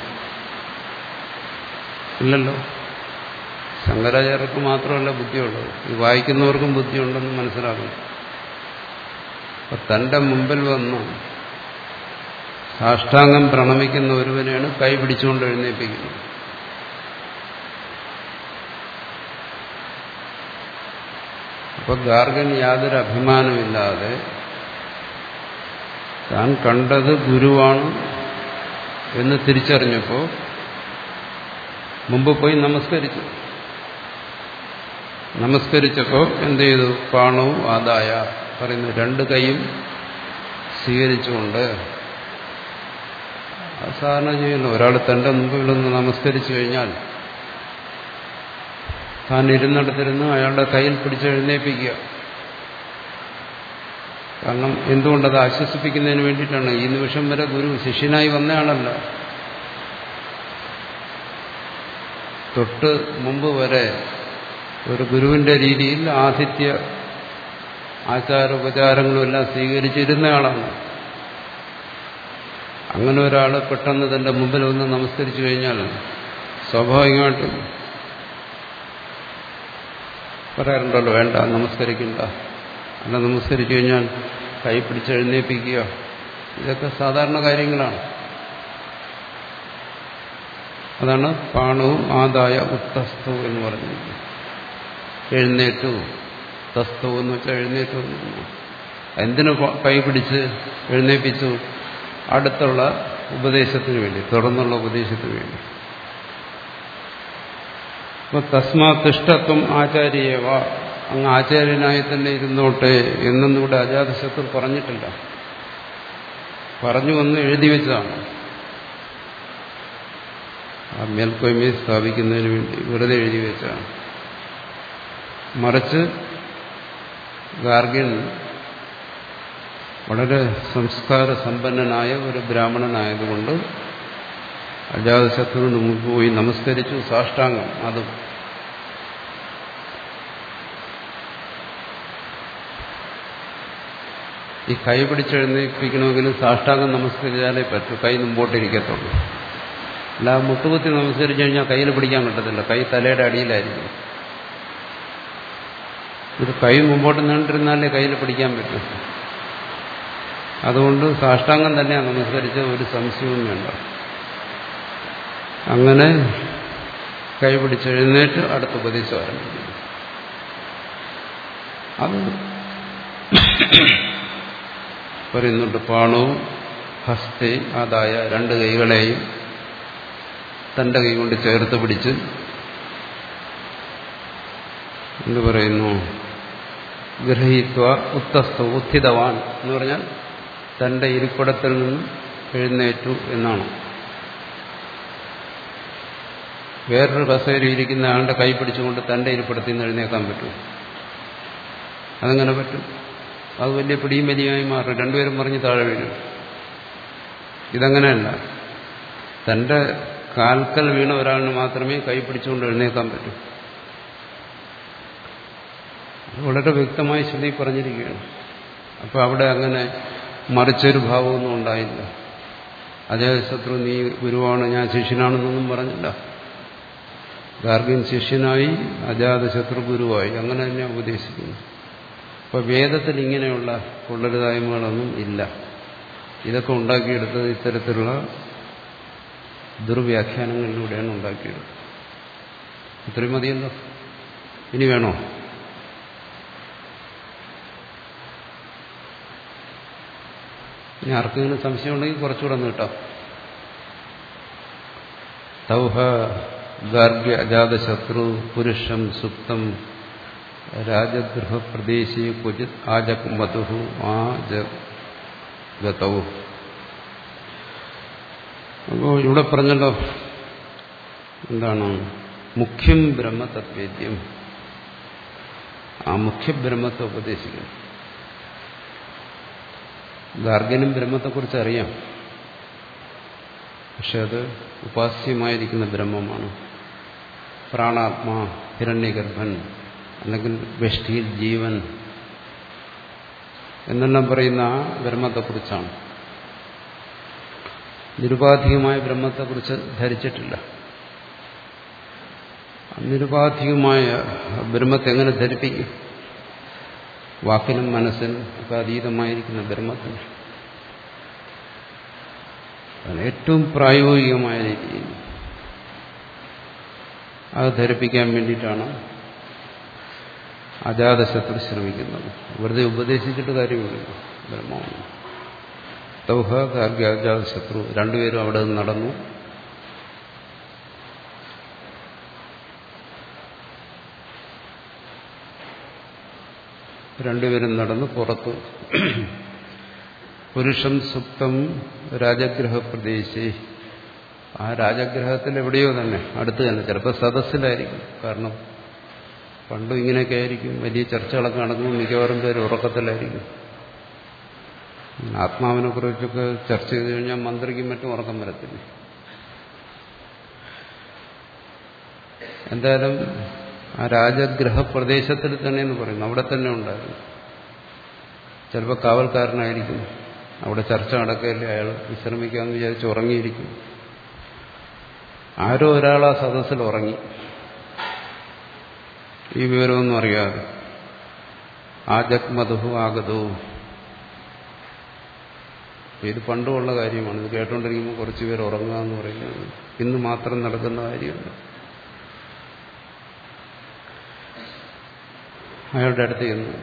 ഇല്ലല്ലോ ശങ്കരാചാര്യർക്ക് മാത്രമല്ല ബുദ്ധിയുള്ളത് ഈ വായിക്കുന്നവർക്കും ബുദ്ധിയുണ്ടെന്ന് മനസ്സിലാക്കണം അപ്പൊ തന്റെ മുമ്പിൽ വന്ന് സാഷ്ടാംഗം പ്രണമിക്കുന്ന ഒരുവനെയാണ് കൈ പിടിച്ചുകൊണ്ട് എഴുന്നേൽപ്പിക്കുന്നത് അപ്പൊ ഗാർഗൻ യാതൊരു അഭിമാനമില്ലാതെ താൻ കണ്ടത് ഗുരുവാണ് എന്ന് തിരിച്ചറിഞ്ഞപ്പോ മുമ്പ് പോയി നമസ്കരിച്ചു നമസ്കരിച്ചപ്പോ എന്ത് ചെയ്തു പാണവും ആദായ പറയുന്നു രണ്ട് കൈയും സ്വീകരിച്ചുകൊണ്ട് സാധാരണ ചെയ്യുന്നു ഒരാൾ തന്റെ മുമ്പിൽ നിന്ന് നമസ്കരിച്ചു കഴിഞ്ഞാൽ താൻ ഇരുന്നിടത്തിരുന്ന് അയാളുടെ കയ്യിൽ പിടിച്ച് എഴുന്നേൽപ്പിക്കുക കാരണം എന്തുകൊണ്ടത് ആശ്വസിപ്പിക്കുന്നതിന് വേണ്ടിയിട്ടാണ് ഈ നിമിഷം വരെ ഗുരു ശിഷ്യനായി വന്നയാളല്ല തൊട്ട് മുമ്പ് വരെ ഒരു ഗുരുവിന്റെ രീതിയിൽ ആതിഥ്യ ആചാരോപചാരങ്ങളും എല്ലാം സ്വീകരിച്ചിരുന്നയാളാണ് അങ്ങനെ ഒരാൾ പെട്ടെന്ന് തന്റെ മുമ്പിൽ ഒന്ന് നമസ്കരിച്ചു കഴിഞ്ഞാൽ സ്വാഭാവികമായിട്ടും പറയാറുണ്ടല്ലോ വേണ്ട നമസ്കരിക്കണ്ട അല്ല നമസ്കരിച്ചു കഴിഞ്ഞാൽ കൈ പിടിച്ച് എഴുന്നേൽപ്പിക്കുക ഇതൊക്കെ സാധാരണ കാര്യങ്ങളാണ് അതാണ് പാണവും ആദായ ഉത്തസ്തു എന്ന് പറഞ്ഞിരിക്കുന്നത് എഴുന്നേറ്റു തസ്തു എന്ന് വെച്ചാൽ എഴുന്നേറ്റു എന്ന് എന്തിനു കൈ പിടിച്ച് എഴുന്നേൽപ്പിച്ചു അടുത്തുള്ള ഉപദേശത്തിന് വേണ്ടി തുടർന്നുള്ള ഉപദേശത്തിന് വേണ്ടി അപ്പൊ തസ്മാ തിഷ്ടത്വം ആചാര്യേവ അങ്ങ് ആചാര്യനായി തന്നെ ഇരുന്നോട്ടെ എന്നൊന്നും ഇവിടെ അജാതശത്രു പറഞ്ഞിട്ടില്ല പറഞ്ഞു വന്ന് എഴുതി വെച്ചതാണ് ആ മേൽക്കോയ്മയെ സ്ഥാപിക്കുന്നതിന് വേണ്ടി വെറുതെ എഴുതി വെച്ചതാണ് മറിച്ച് ഗാർഗ്യൻ വളരെ സംസ്കാര സമ്പന്നനായ ഒരു ബ്രാഹ്മണനായതുകൊണ്ട് അജാതശത്രുവിന് മുമ്പ് പോയി നമസ്കരിച്ചു സാഷ്ടാംഗം അതും ഈ കൈ പിടിച്ചെഴുന്നേൽപ്പിക്കണമെങ്കിലും സാഷ്ടാംഗം നമസ്കരിച്ചാലേ പറ്റൂ കൈ മുമ്പോട്ടിരിക്കത്തുള്ളൂ അല്ല മുട്ടുകുത്തി നമസ്കരിച്ചു കഴിഞ്ഞാൽ കയ്യിൽ പിടിക്കാൻ കിട്ടത്തില്ല കൈ തലയുടെ അടിയിലായിരിക്കും ഇത് കൈ മുമ്പോട്ട് നീണ്ടിരുന്നാലേ കയ്യിൽ പിടിക്കാൻ പറ്റും അതുകൊണ്ട് സാഷ്ടാംഗം തന്നെയാണ് നമസ്കരിച്ച ഒരു സംശയവും വേണ്ട അങ്ങനെ കൈ പിടിച്ചെഴുന്നേറ്റ് അടുത്ത ഉപദേശം ആരംഭിക്കുന്നു അത് പറയുന്നുണ്ട് പാണവും ഹസ്തേ ആദായ രണ്ട് കൈകളെയും തന്റെ കൈ കൊണ്ട് ചേർത്ത് പിടിച്ച് എന്ത് പറയുന്നു ഗ്രഹീത്വ ഉത്തസ്ത ഉത്ഥിതവാൻ എന്ന് പറഞ്ഞാൽ തന്റെ ഇരിപ്പിടത്തിൽ നിന്നും എഴുന്നേറ്റു എന്നാണ് വേറൊരു കസേര ഇരിക്കുന്ന ആളുടെ കൈ പിടിച്ചുകൊണ്ട് തന്റെ ഇരിപ്പിടത്തിൽ നിന്ന് എഴുന്നേക്കാൻ പറ്റും അതെങ്ങനെ പറ്റും അത് വലിയ പിടിയും വലിയായി മാറും രണ്ടുപേരും പറഞ്ഞ് താഴെ വീഴും ഇതങ്ങനെയല്ല തന്റെ കാൽക്കൽ വീണ ഒരാളിന് മാത്രമേ കൈ പിടിച്ചുകൊണ്ട് എഴുന്നേക്കാൻ പറ്റൂ വളരെ വ്യക്തമായി ശ്രുതി പറഞ്ഞിരിക്കുകയാണ് അപ്പൊ അവിടെ അങ്ങനെ മറിച്ചൊരു ഭാവമൊന്നും ഉണ്ടായില്ല അജയശത്രു നീ ഗുരുവാണ് ഞാൻ ശിഷ്യനാണെന്നൊന്നും പറഞ്ഞില്ല ഗാർഗ്യൻ ശിഷ്യനായി അജാതശത്രു ഗുരുവായി അങ്ങനെ തന്നെ ഉപദേശിക്കുന്നു അപ്പൊ വേദത്തിൽ ഇങ്ങനെയുള്ള കൊള്ളരുതായ്മകളൊന്നും ഇല്ല ഇതൊക്കെ ഉണ്ടാക്കിയെടുത്തത് ഇത്തരത്തിലുള്ള ദുർവ്യാഖ്യാനങ്ങളിലൂടെയാണ് ഉണ്ടാക്കിയെടുത്തത് ഇത്രയും മതിയല്ലോ ഇനി വേണോ ഇനി ആർക്കെങ്കിലും സംശയം ഉണ്ടെങ്കിൽ കുറച്ചുകൂടെ നീട്ടാം തൗഹ ഗാർഗ്യ അജാതശത്രു പുരുഷം സുപ്തം രാജഗൃഹപ്രദേശി ക്വചിത് ആജക് മധു ആജഗതൗ അപ്പോൾ ഇവിടെ പറഞ്ഞല്ലോ എന്താണ് മുഖ്യം ബ്രഹ്മതത്വേദ്യം ആ മുഖ്യബ്രഹ്മത്തെ ഉപദേശിക്കുന്നു ഗാർഗ്യനും ബ്രഹ്മത്തെക്കുറിച്ച് അറിയാം പക്ഷെ അത് ഉപാസ്യമായിരിക്കുന്ന ബ്രഹ്മമാണ് പ്രാണാത്മാ ഹിരണ്യഗർഭൻ അല്ലെങ്കിൽ വെഷ്ടിയിൽ ജീവൻ എന്നെല്ലാം പറയുന്ന ആ ബ്രഹ്മത്തെക്കുറിച്ചാണ് നിരുപാധികമായ ബ്രഹ്മത്തെക്കുറിച്ച് ധരിച്ചിട്ടില്ല നിരുപാധികമായ ബ്രഹ്മത്തെ എങ്ങനെ ധരിപ്പിക്കും വാക്കിനും മനസ്സിനും ഒക്കെ അതീതമായിരിക്കുന്ന ബ്രഹ്മത്തിന് അതാണ് ഏറ്റവും പ്രായോഗികമായ രീതിയിൽ അത് ധരിപ്പിക്കാൻ വേണ്ടിയിട്ടാണ് അജാതശത്രു ശ്രമിക്കുന്നത് വെറുതെ ഉപദേശിച്ചിട്ട് കാര്യമില്ല ബ്രഹ്മമാണ് തൗഹ ഗാർഗ്യ അജാതശത്രു രണ്ടുപേരും അവിടെ നിന്ന് നടന്നു രണ്ടുപേരും നടന്ന് പുറത്തു പുരുഷം സുപ്തം രാജഗ്രഹ പ്രദേശി ആ രാജഗ്രഹത്തിൽ എവിടെയോ തന്നെ അടുത്ത് തന്നെ ചിലപ്പോൾ സദസ്സിലായിരിക്കും കാരണം പണ്ടും ഇങ്ങനെയൊക്കെ ആയിരിക്കും വലിയ ചർച്ചകളൊക്കെ നടക്കുമ്പോൾ മിക്കവാറും പേര് ഉറക്കത്തിലായിരിക്കും ആത്മാവിനെ കുറിച്ചൊക്കെ ചർച്ച ചെയ്ത് കഴിഞ്ഞാൽ മന്ത്രിക്കും മറ്റും ഉറക്കം വരത്തില്ല എന്തായാലും ആ രാജഗ്രഹ പ്രദേശത്തിൽ തന്നെ എന്ന് പറയുന്നു അവിടെ തന്നെ ഉണ്ടായിരുന്നു ചിലപ്പോൾ കാവൽക്കാരനായിരിക്കും അവിടെ ചർച്ച നടക്കുകയല്ലേ അയാൾ വിശ്രമിക്കാമെന്ന് വിചാരിച്ച് ഉറങ്ങിയിരിക്കും ആരോ ഒരാൾ ആ സദസ്സിൽ ഉറങ്ങി ഈ വിവരമൊന്നും അറിയാതെ ആ ജഗ്മധു ആഗതോ ഇത് പണ്ടുമുള്ള കാര്യമാണ് ഇത് കേട്ടോണ്ടിരിക്കുമ്പോൾ കുറച്ച് പേർ ഉറങ്ങുക എന്ന് പറയുന്നത് ഇന്ന് മാത്രം നടക്കുന്ന കാര്യമല്ല അയാളുടെ അടുത്ത് ചെന്നു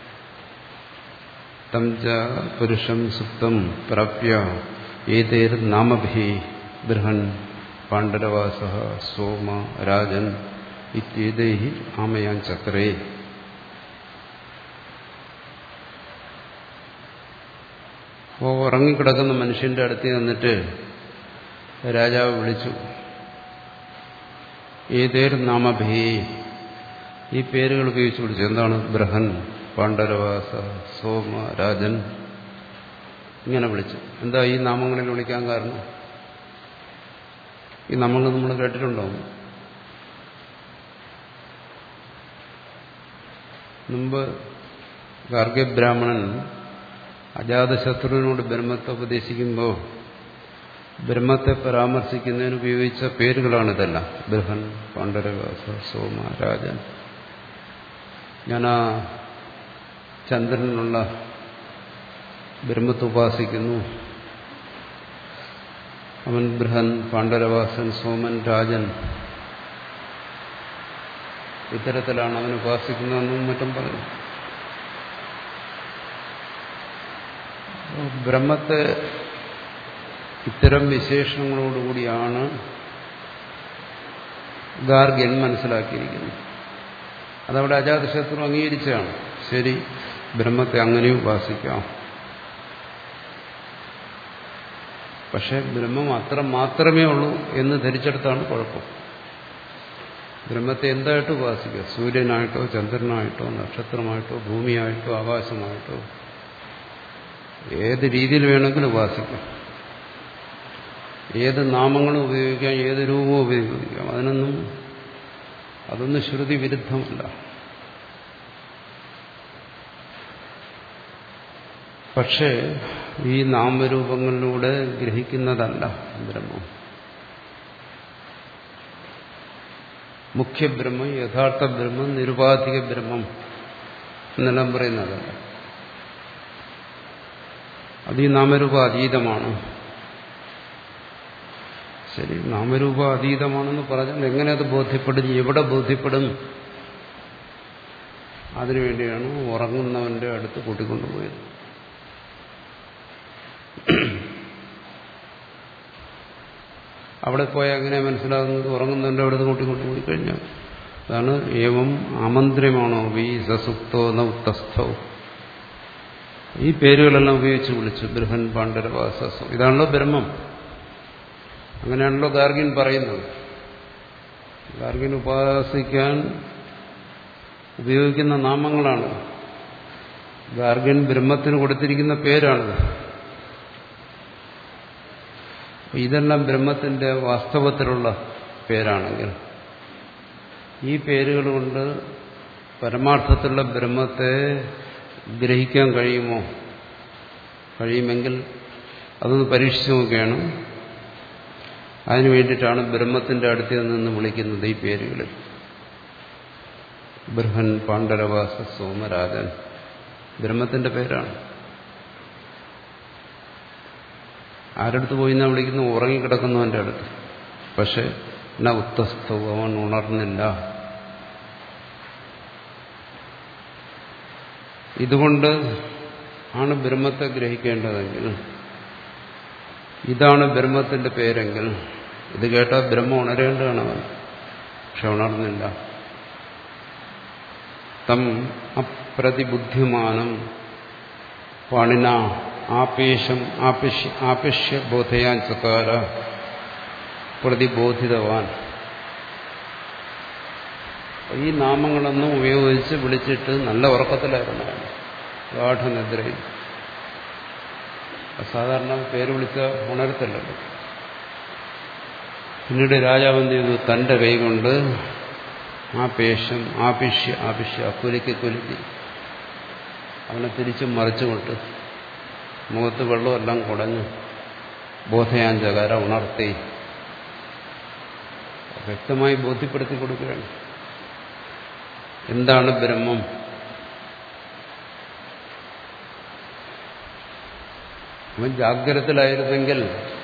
തം ച പുരുഷം സുപ്തം പ്രാപ്യ ഏതേർ നാമഭി ബൃഹൻ പാണ്ഡരവാസ സോമ രാജൻ ഇത്യേതൈ ആമയാൻ ചക്രേ അപ്പോൾ ഉറങ്ങിക്കിടക്കുന്ന മനുഷ്യന്റെ അടുത്ത് നിന്നിട്ട് രാജാവ് വിളിച്ചു ഏതേർ നാമഭേ ഈ പേരുകൾ ഉപയോഗിച്ച് വിളിച്ചു എന്താണ് ബ്രഹൻ പാണ്ഡരവാസ സോമ രാജൻ ഇങ്ങനെ വിളിച്ചു എന്താ ഈ നാമങ്ങളിൽ വിളിക്കാൻ കാരണം ഈ നാമങ്ങൾ നമ്മൾ കേട്ടിട്ടുണ്ടാവും മുമ്പ് ഗാർഗ്യബ്രാഹ്മണൻ അജാതശത്രുവിനോട് ബ്രഹ്മത്തെ ഉപദേശിക്കുമ്പോൾ ബ്രഹ്മത്തെ പരാമർശിക്കുന്നതിന് ഉപയോഗിച്ച പേരുകളാണിതെല്ലാം ബൃഹൻ പാണ്ഡരവാസ സോമ രാജൻ ഞാൻ ആ ചന്ദ്രനുള്ള ബ്രഹ്മത്തെ ഉപാസിക്കുന്നു അവൻ ബൃഹൻ പാണ്ഡരവാസൻ സോമൻ രാജൻ ഇത്തരത്തിലാണ് അവൻ ഉപാസിക്കുന്നതെന്നും മറ്റും പറഞ്ഞു ബ്രഹ്മത്തെ ഇത്തരം വിശേഷങ്ങളോടുകൂടിയാണ് ഗാർഗ്യൻ മനസ്സിലാക്കിയിരിക്കുന്നത് അതവിടെ അജാതശത്രു അംഗീകരിച്ചതാണ് ശരി ബ്രഹ്മത്തെ അങ്ങനെയും ഉപാസിക്കാം പക്ഷെ ബ്രഹ്മം അത്ര മാത്രമേ ഉള്ളൂ എന്ന് ധരിച്ചെടുത്താണ് കുഴപ്പം ബ്രഹ്മത്തെ എന്തായിട്ട് ഉപാസിക്കുക സൂര്യനായിട്ടോ ചന്ദ്രനായിട്ടോ നക്ഷത്രമായിട്ടോ ഭൂമിയായിട്ടോ ആകാശമായിട്ടോ ഏത് രീതിയിൽ വേണമെങ്കിലും ഉപാസിക്കാം ഏത് നാമങ്ങളും ഉപയോഗിക്കാം ഏത് രൂപവും ഉപയോഗിക്കാം അതിനൊന്നും അതൊന്നും ശ്രുതി വിരുദ്ധമല്ല പക്ഷേ ഈ നാമരൂപങ്ങളിലൂടെ ഗ്രഹിക്കുന്നതല്ല ബ്രഹ്മം മുഖ്യബ്രഹ്മം യഥാർത്ഥ ബ്രഹ്മം നിരുപാധിക ബ്രഹ്മം എന്നെല്ലാം പറയുന്നതല്ല അത് ഈ നാമരൂപ അതീതമാണ് ശരി നാമരൂപ അതീതമാണെന്ന് പറഞ്ഞാൽ എങ്ങനെ അത് ബോധ്യപ്പെടും എവിടെ ബോധ്യപ്പെടും അതിനുവേണ്ടിയാണ് ഉറങ്ങുന്നവന്റെ അടുത്ത് കൂട്ടിക്കൊണ്ടുപോയത് അവിടെ പോയാൽ എങ്ങനെ മനസ്സിലാകുന്നത് ഉറങ്ങുന്നവന്റെ അടുത്ത് കൂട്ടിക്കൊണ്ടുപോയി കഴിഞ്ഞാൽ അതാണ് ഏവം ആമന്ത്രമാണോ വി സസുപ്തോ നൗത്തസ്ഥോ ഈ പേരുകളെല്ലാം ഉപയോഗിച്ച് വിളിച്ചു ബൃഹൻ പാണ്ഡരവാസം ഇതാണല്ലോ ബ്രഹ്മം അങ്ങനെയാണല്ലോ ഗാർഗിൻ പറയുന്നത് ഗാർഗിൻ ഉപാസിക്കാൻ ഉപയോഗിക്കുന്ന നാമങ്ങളാണ് ഗാർഗിൻ ബ്രഹ്മത്തിന് കൊടുത്തിരിക്കുന്ന പേരാണിത് ഇതെല്ലാം ബ്രഹ്മത്തിന്റെ വാസ്തവത്തിലുള്ള പേരാണെങ്കിൽ ഈ പേരുകൾ കൊണ്ട് പരമാർത്ഥത്തിലുള്ള ബ്രഹ്മത്തെ ഗ്രഹിക്കാൻ കഴിയുമോ കഴിയുമെങ്കിൽ അതൊന്ന് പരീക്ഷിച്ചു നോക്കുകയാണ് അതിനു വേണ്ടിയിട്ടാണ് ബ്രഹ്മത്തിന്റെ അടുത്ത് നിന്ന് വിളിക്കുന്നത് ഈ പേരുകളിൽ ബൃഹൻ പാണ്ഡരവാസ സോമരാജൻ ബ്രഹ്മത്തിന്റെ പേരാണ് ആരടുത്ത് പോയി എന്നാ വിളിക്കുന്നു ഉറങ്ങിക്കിടക്കുന്നവന്റെ അടുത്ത് പക്ഷെ ന ഉത്തസ്ഥവും അവൻ ഉണർന്നില്ല ഇതുകൊണ്ട് ആണ് ബ്രഹ്മത്തെ ഗ്രഹിക്കേണ്ടതെങ്കിൽ ഇതാണ് ബ്രഹ്മത്തിന്റെ പേരെങ്കിൽ ഇത് കേട്ടാൽ ബ്രഹ്മം ഉണരേണ്ടതാണ് അവൻ പക്ഷെ ഉണർന്നില്ല തം അപ്രതിബുദ്ധിമാനം പാണിന ആപേശം ആപേശ്യ ആപേശ്യ ബോധയാൻ ചക്കാര പ്രതിബോധിതവാൻ ഈ നാമങ്ങളൊന്നും ഉപയോഗിച്ച് വിളിച്ചിട്ട് നല്ല ഉറക്കത്തിലായിരുന്നു അയാൾ ഗാഠനിദ്രയിൽ സാധാരണ പേര് വിളിച്ച ഉണരത്തില്ലല്ലോ പിന്നീട് രാജാവ് എന്ത് ചെയ്തു തന്റെ കൈകൊണ്ട് ആ പേശം ആപിഷ്യ ആപിഷ്യ കുലുക്കി കുലുക്കി അവനെ തിരിച്ചും മറിച്ചുകൊണ്ട് മുഖത്ത് വെള്ളമെല്ലാം കുടഞ്ഞു ബോധയാഞ്ചകാര ഉണർത്തി വ്യക്തമായി ബോധ്യപ്പെടുത്തി കൊടുക്കുകയാണ് എന്താണ് ബ്രഹ്മം അവൻ ജാഗ്രതത്തിലായിരുന്നെങ്കിൽ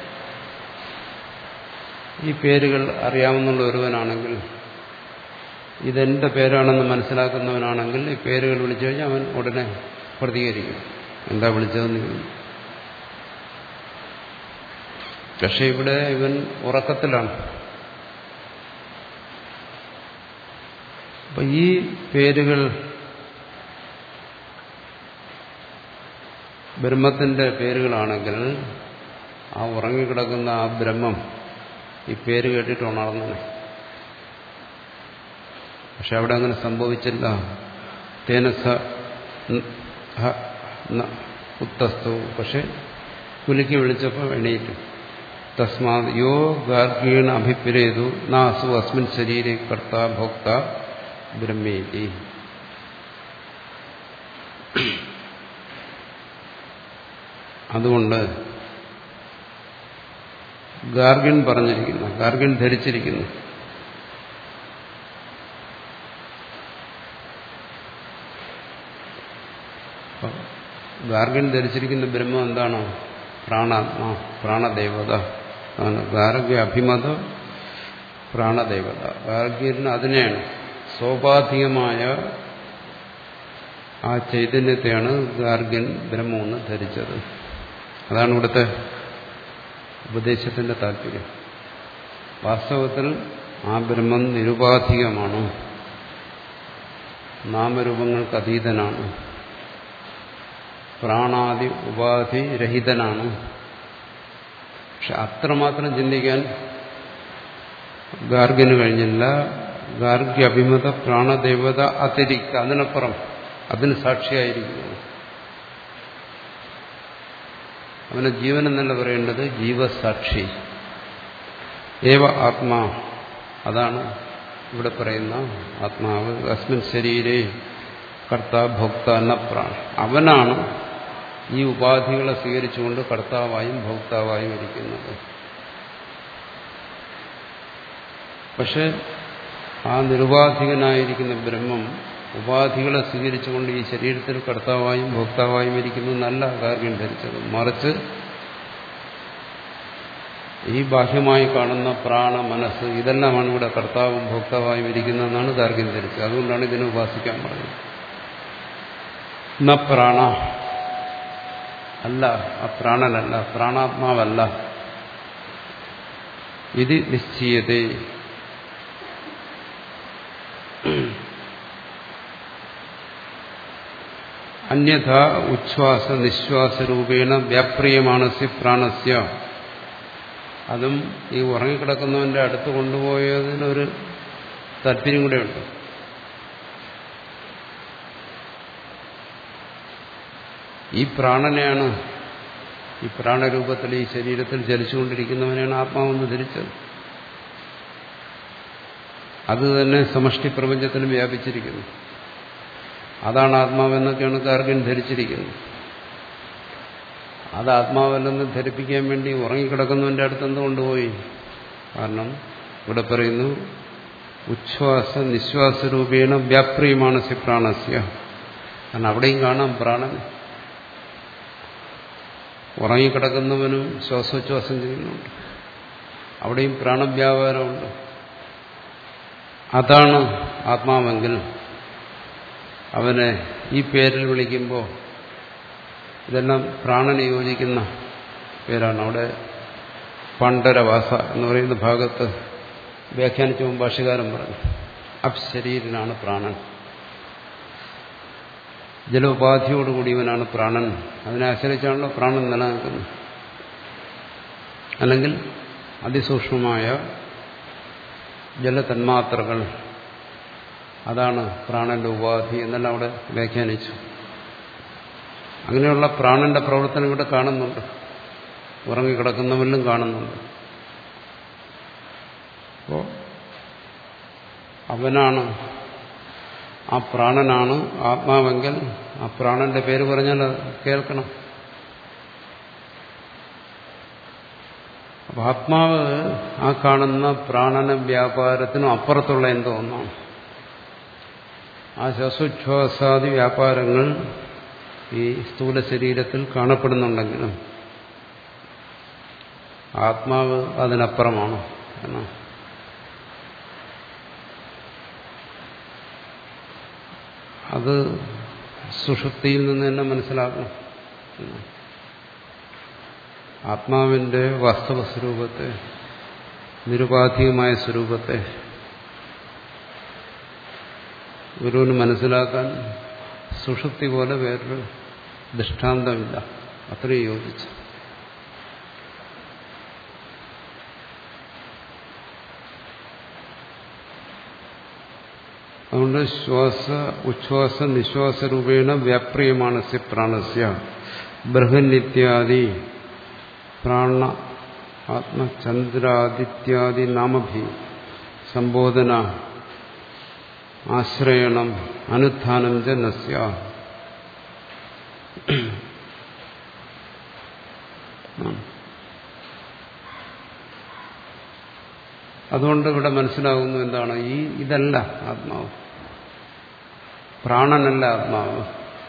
ഈ പേരുകൾ അറിയാമെന്നുള്ള ഒരുവനാണെങ്കിൽ ഇതെന്റെ പേരാണെന്ന് മനസ്സിലാക്കുന്നവനാണെങ്കിൽ ഈ പേരുകൾ വിളിച്ചു കഴിഞ്ഞാൽ അവൻ ഉടനെ പ്രതികരിക്കും എന്താ വിളിച്ചതെന്ന് ചോദിക്കും പക്ഷെ ഇവിടെ ഇവൻ ഉറക്കത്തിലാണ് അപ്പൊ ഈ പേരുകൾ ബ്രഹ്മത്തിന്റെ പേരുകളാണെങ്കിൽ ആ ഉറങ്ങിക്കിടക്കുന്ന ആ ബ്രഹ്മം ഈ പേര് കേട്ടിട്ട് ഉണർന്നനെ പക്ഷെ അവിടെ അങ്ങനെ സംഭവിച്ചില്ല തേനസ ഉത്തസ്തു പക്ഷെ കുലുക്കി വിളിച്ചപ്പോൾ എണീറ്റു തസ്മാ യോ ഗാർഗീണ അഭിപ്രേതു നാസു അസ്മിൻ ശരീരെ കർത്ത ഭോക്ത ബ്രഹ്മേതി അതുകൊണ്ട് ഗാർഗിൻ പറഞ്ഞിരിക്കുന്നു ഗാർഗിൻ ധരിച്ചിരിക്കുന്നു ഗാർഗിൻ ധരിച്ചിരിക്കുന്ന ബ്രഹ്മം എന്താണ് പ്രാണാത്മാ പ്രാണദേവത ആണ് ഗാർഗ്യ അഭിമത പ്രാണദേവത ഗാർഗ്യന് അതിനെയാണ് സോപാധികമായ ആ ചൈതന്യത്തെയാണ് ഗാർഗ്യൻ ബ്രഹ്മമെന്ന് ധരിച്ചത് അതാണ് ഇവിടുത്തെ ഉപദേശത്തിന്റെ താല്പര്യം വാസ്തവത്തിൽ ആ ബ്രഹ്മം നിരുപാധികമാണ് നാമരൂപങ്ങൾക്ക് അതീതനാണ് പ്രാണാദി ഉപാധി രഹിതനാണ് പക്ഷെ അത്രമാത്രം ചിന്തിക്കാൻ ഗാർഗിന് കഴിഞ്ഞില്ല ഗാർഗ്യ അഭിമത പ്രാണദേവത അതിരിക്ക അതിനപ്പുറം അതിന് സാക്ഷിയായിരിക്കുന്നു അവനെ ജീവൻ എന്നല്ല പറയേണ്ടത് ജീവസാക്ഷി ഏവ ആത്മാ അതാണ് ഇവിടെ പറയുന്ന ആത്മാവ് അസ്മിൻ ശരീരേ കർത്ത ഭോക്ത എന്ന പ്രാൺ അവനാണ് ഈ ഉപാധികളെ സ്വീകരിച്ചുകൊണ്ട് കർത്താവായും ഭോക്താവായും ഇരിക്കുന്നത് പക്ഷെ ആ നിരുപാധികനായിരിക്കുന്ന ബ്രഹ്മം ഉപാധികളെ സ്വീകരിച്ചുകൊണ്ട് ഈ ശരീരത്തിൽ കർത്താവായും ഭോക്താവായും ഇരിക്കുന്നു നല്ല കാര്യം ധരിച്ചത് മറിച്ച് ഈ ബാഹ്യമായി കാണുന്ന പ്രാണ മനസ്സ് ഇതെല്ലാമാണ് ഇവിടെ കർത്താവും ഭോക്താവായും ഇരിക്കുന്നതെന്നാണ് ഗാർഗ്യം ധരിച്ചത് അതുകൊണ്ടാണ് ഇതിനെ ഉപാസിക്കാൻ പറഞ്ഞത് ന പ്രാണ അല്ല ആ പ്രാണനല്ല പ്രാണാത്മാവല്ല ഇത് നിശ്ചയതേ അന്യഥ ഉച്ഛ്വാസ നിശ്വാസരൂപേണ വ്യാപ്രിയമാണസ്യ പ്രാണസ്യ അതും ഈ ഉറങ്ങിക്കിടക്കുന്നവന്റെ അടുത്ത് കൊണ്ടുപോയതിനൊരു താല്പര്യം കൂടെയുണ്ട് ഈ പ്രാണനെയാണ് ഈ പ്രാണരൂപത്തിൽ ഈ ശരീരത്തിൽ ചലിച്ചുകൊണ്ടിരിക്കുന്നവനെയാണ് ആത്മാവെന്ന് ധരിച്ചത് അത് തന്നെ സമഷ്ടി പ്രപഞ്ചത്തിലും വ്യാപിച്ചിരിക്കുന്നു അതാണ് ആത്മാവെന്നൊക്കെയാണ് ഗാർഗൻ ധരിച്ചിരിക്കുന്നത് അത് ആത്മാവല്ലെന്ന് ധരിപ്പിക്കാൻ വേണ്ടി ഉറങ്ങിക്കിടക്കുന്നവന്റെ അടുത്ത് എന്ത് കൊണ്ടുപോയി കാരണം ഇവിടെ പറയുന്നു ഉച്ഛ്വാസ നിശ്വാസ രൂപേണ വ്യാപ്രിയമാണ് സി പ്രാണസ്യ കാരണം അവിടെയും കാണാം പ്രാണൻ ഉറങ്ങിക്കിടക്കുന്നവനും ശ്വാസോച്ഛ്വാസം ചെയ്യുന്നുണ്ട് അവിടെയും പ്രാണവ്യാപാരമുണ്ട് അതാണ് ആത്മാവെങ്കിൽ അവനെ ഈ പേരിൽ വിളിക്കുമ്പോൾ ഇതെല്ലാം പ്രാണന് യോജിക്കുന്ന പേരാണ് അവിടെ പണ്ടരവാസ എന്ന് പറയുന്ന ഭാഗത്ത് വ്യാഖ്യാനിച്ച ഭാഷകാരൻ പറഞ്ഞു അപ്ശരീരനാണ് പ്രാണൻ ജലോപാധിയോടുകൂടിയവനാണ് പ്രാണൻ അതിനെ ആശ്രയിച്ചാണല്ലോ പ്രാണൻ നിലനിൽക്കുന്നത് അല്ലെങ്കിൽ അതിസൂക്ഷ്മമായ ജലതന്മാത്രകൾ അതാണ് പ്രാണന്റെ ഉപാധി എന്നെല്ലാം അവിടെ വ്യാഖ്യാനിച്ചു അങ്ങനെയുള്ള പ്രാണന്റെ പ്രവർത്തനം ഇവിടെ കാണുന്നുണ്ട് ഉറങ്ങിക്കിടക്കുന്നവരിലും കാണുന്നുണ്ട് അപ്പോ അവനാണ് ആ പ്രാണനാണ് ആത്മാവെങ്കിൽ ആ പ്രാണന്റെ പേര് പറഞ്ഞാൽ കേൾക്കണം അപ്പൊ ആത്മാവ് ആ കാണുന്ന പ്രാണന വ്യാപാരത്തിനും അപ്പുറത്തുള്ള എന്തോ ഒന്നാണ് ആ ശ്വാസോച്ഛ്വാസാദി വ്യാപാരങ്ങൾ ഈ സ്ഥൂല ശരീരത്തിൽ കാണപ്പെടുന്നുണ്ടെങ്കിലും ആത്മാവ് അതിനപ്പുറമാണ് എന്നാണ് അത് സുഷുപ്തിയിൽ നിന്ന് തന്നെ മനസ്സിലാക്കണം ആത്മാവിന്റെ വാസ്തവ സ്വരൂപത്തെ നിരുപാധികമായ സ്വരൂപത്തെ ഗുരുവിന് മനസ്സിലാക്കാൻ സുഷുപ്തി പോലെ വേറൊരു ദൃഷ്ടാന്തമില്ല അത്രയും യോജിച്ചു അതുകൊണ്ട് ശ്വാസ ഉച്ഛ്വാസ നിശ്വാസ രൂപേണ വ്യാപ്രിയമാണ് സി പ്രാണസ്യ ബൃഹന്നിത്യാദി പ്രാണ ആത്മചന്ദ്രാദിത്യാദി നാമഭി സംബോധന ആശ്രയണം അനുത്ഥാനം ച നസ്യ അതുകൊണ്ട് ഇവിടെ മനസ്സിലാകുന്നു എന്താണ് ഈ ഇതല്ല ആത്മാവ് പ്രാണനല്ല ആത്മാവ്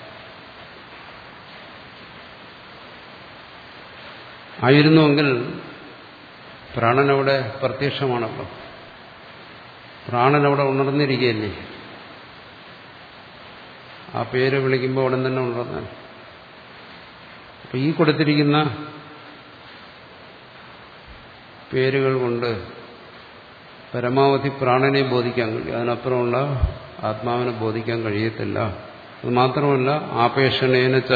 ആയിരുന്നുവെങ്കിൽ പ്രാണനവിടെ പ്രത്യക്ഷമാണല്ലോ പ്രാണനവിടെ ഉണർന്നിരിക്കുകയല്ലേ ആ പേര് വിളിക്കുമ്പോൾ ഉടൻ തന്നെ ഉണർന്നാൽ അപ്പൊ ഈ കൊടുത്തിരിക്കുന്ന പേരുകൾ കൊണ്ട് പരമാവധി പ്രാണനെ ബോധിക്കാൻ കഴിയും അതിനപ്പുറമുള്ള ആത്മാവിനെ ബോധിക്കാൻ കഴിയത്തില്ല അത് മാത്രമല്ല ആപേക്ഷണേനച്ച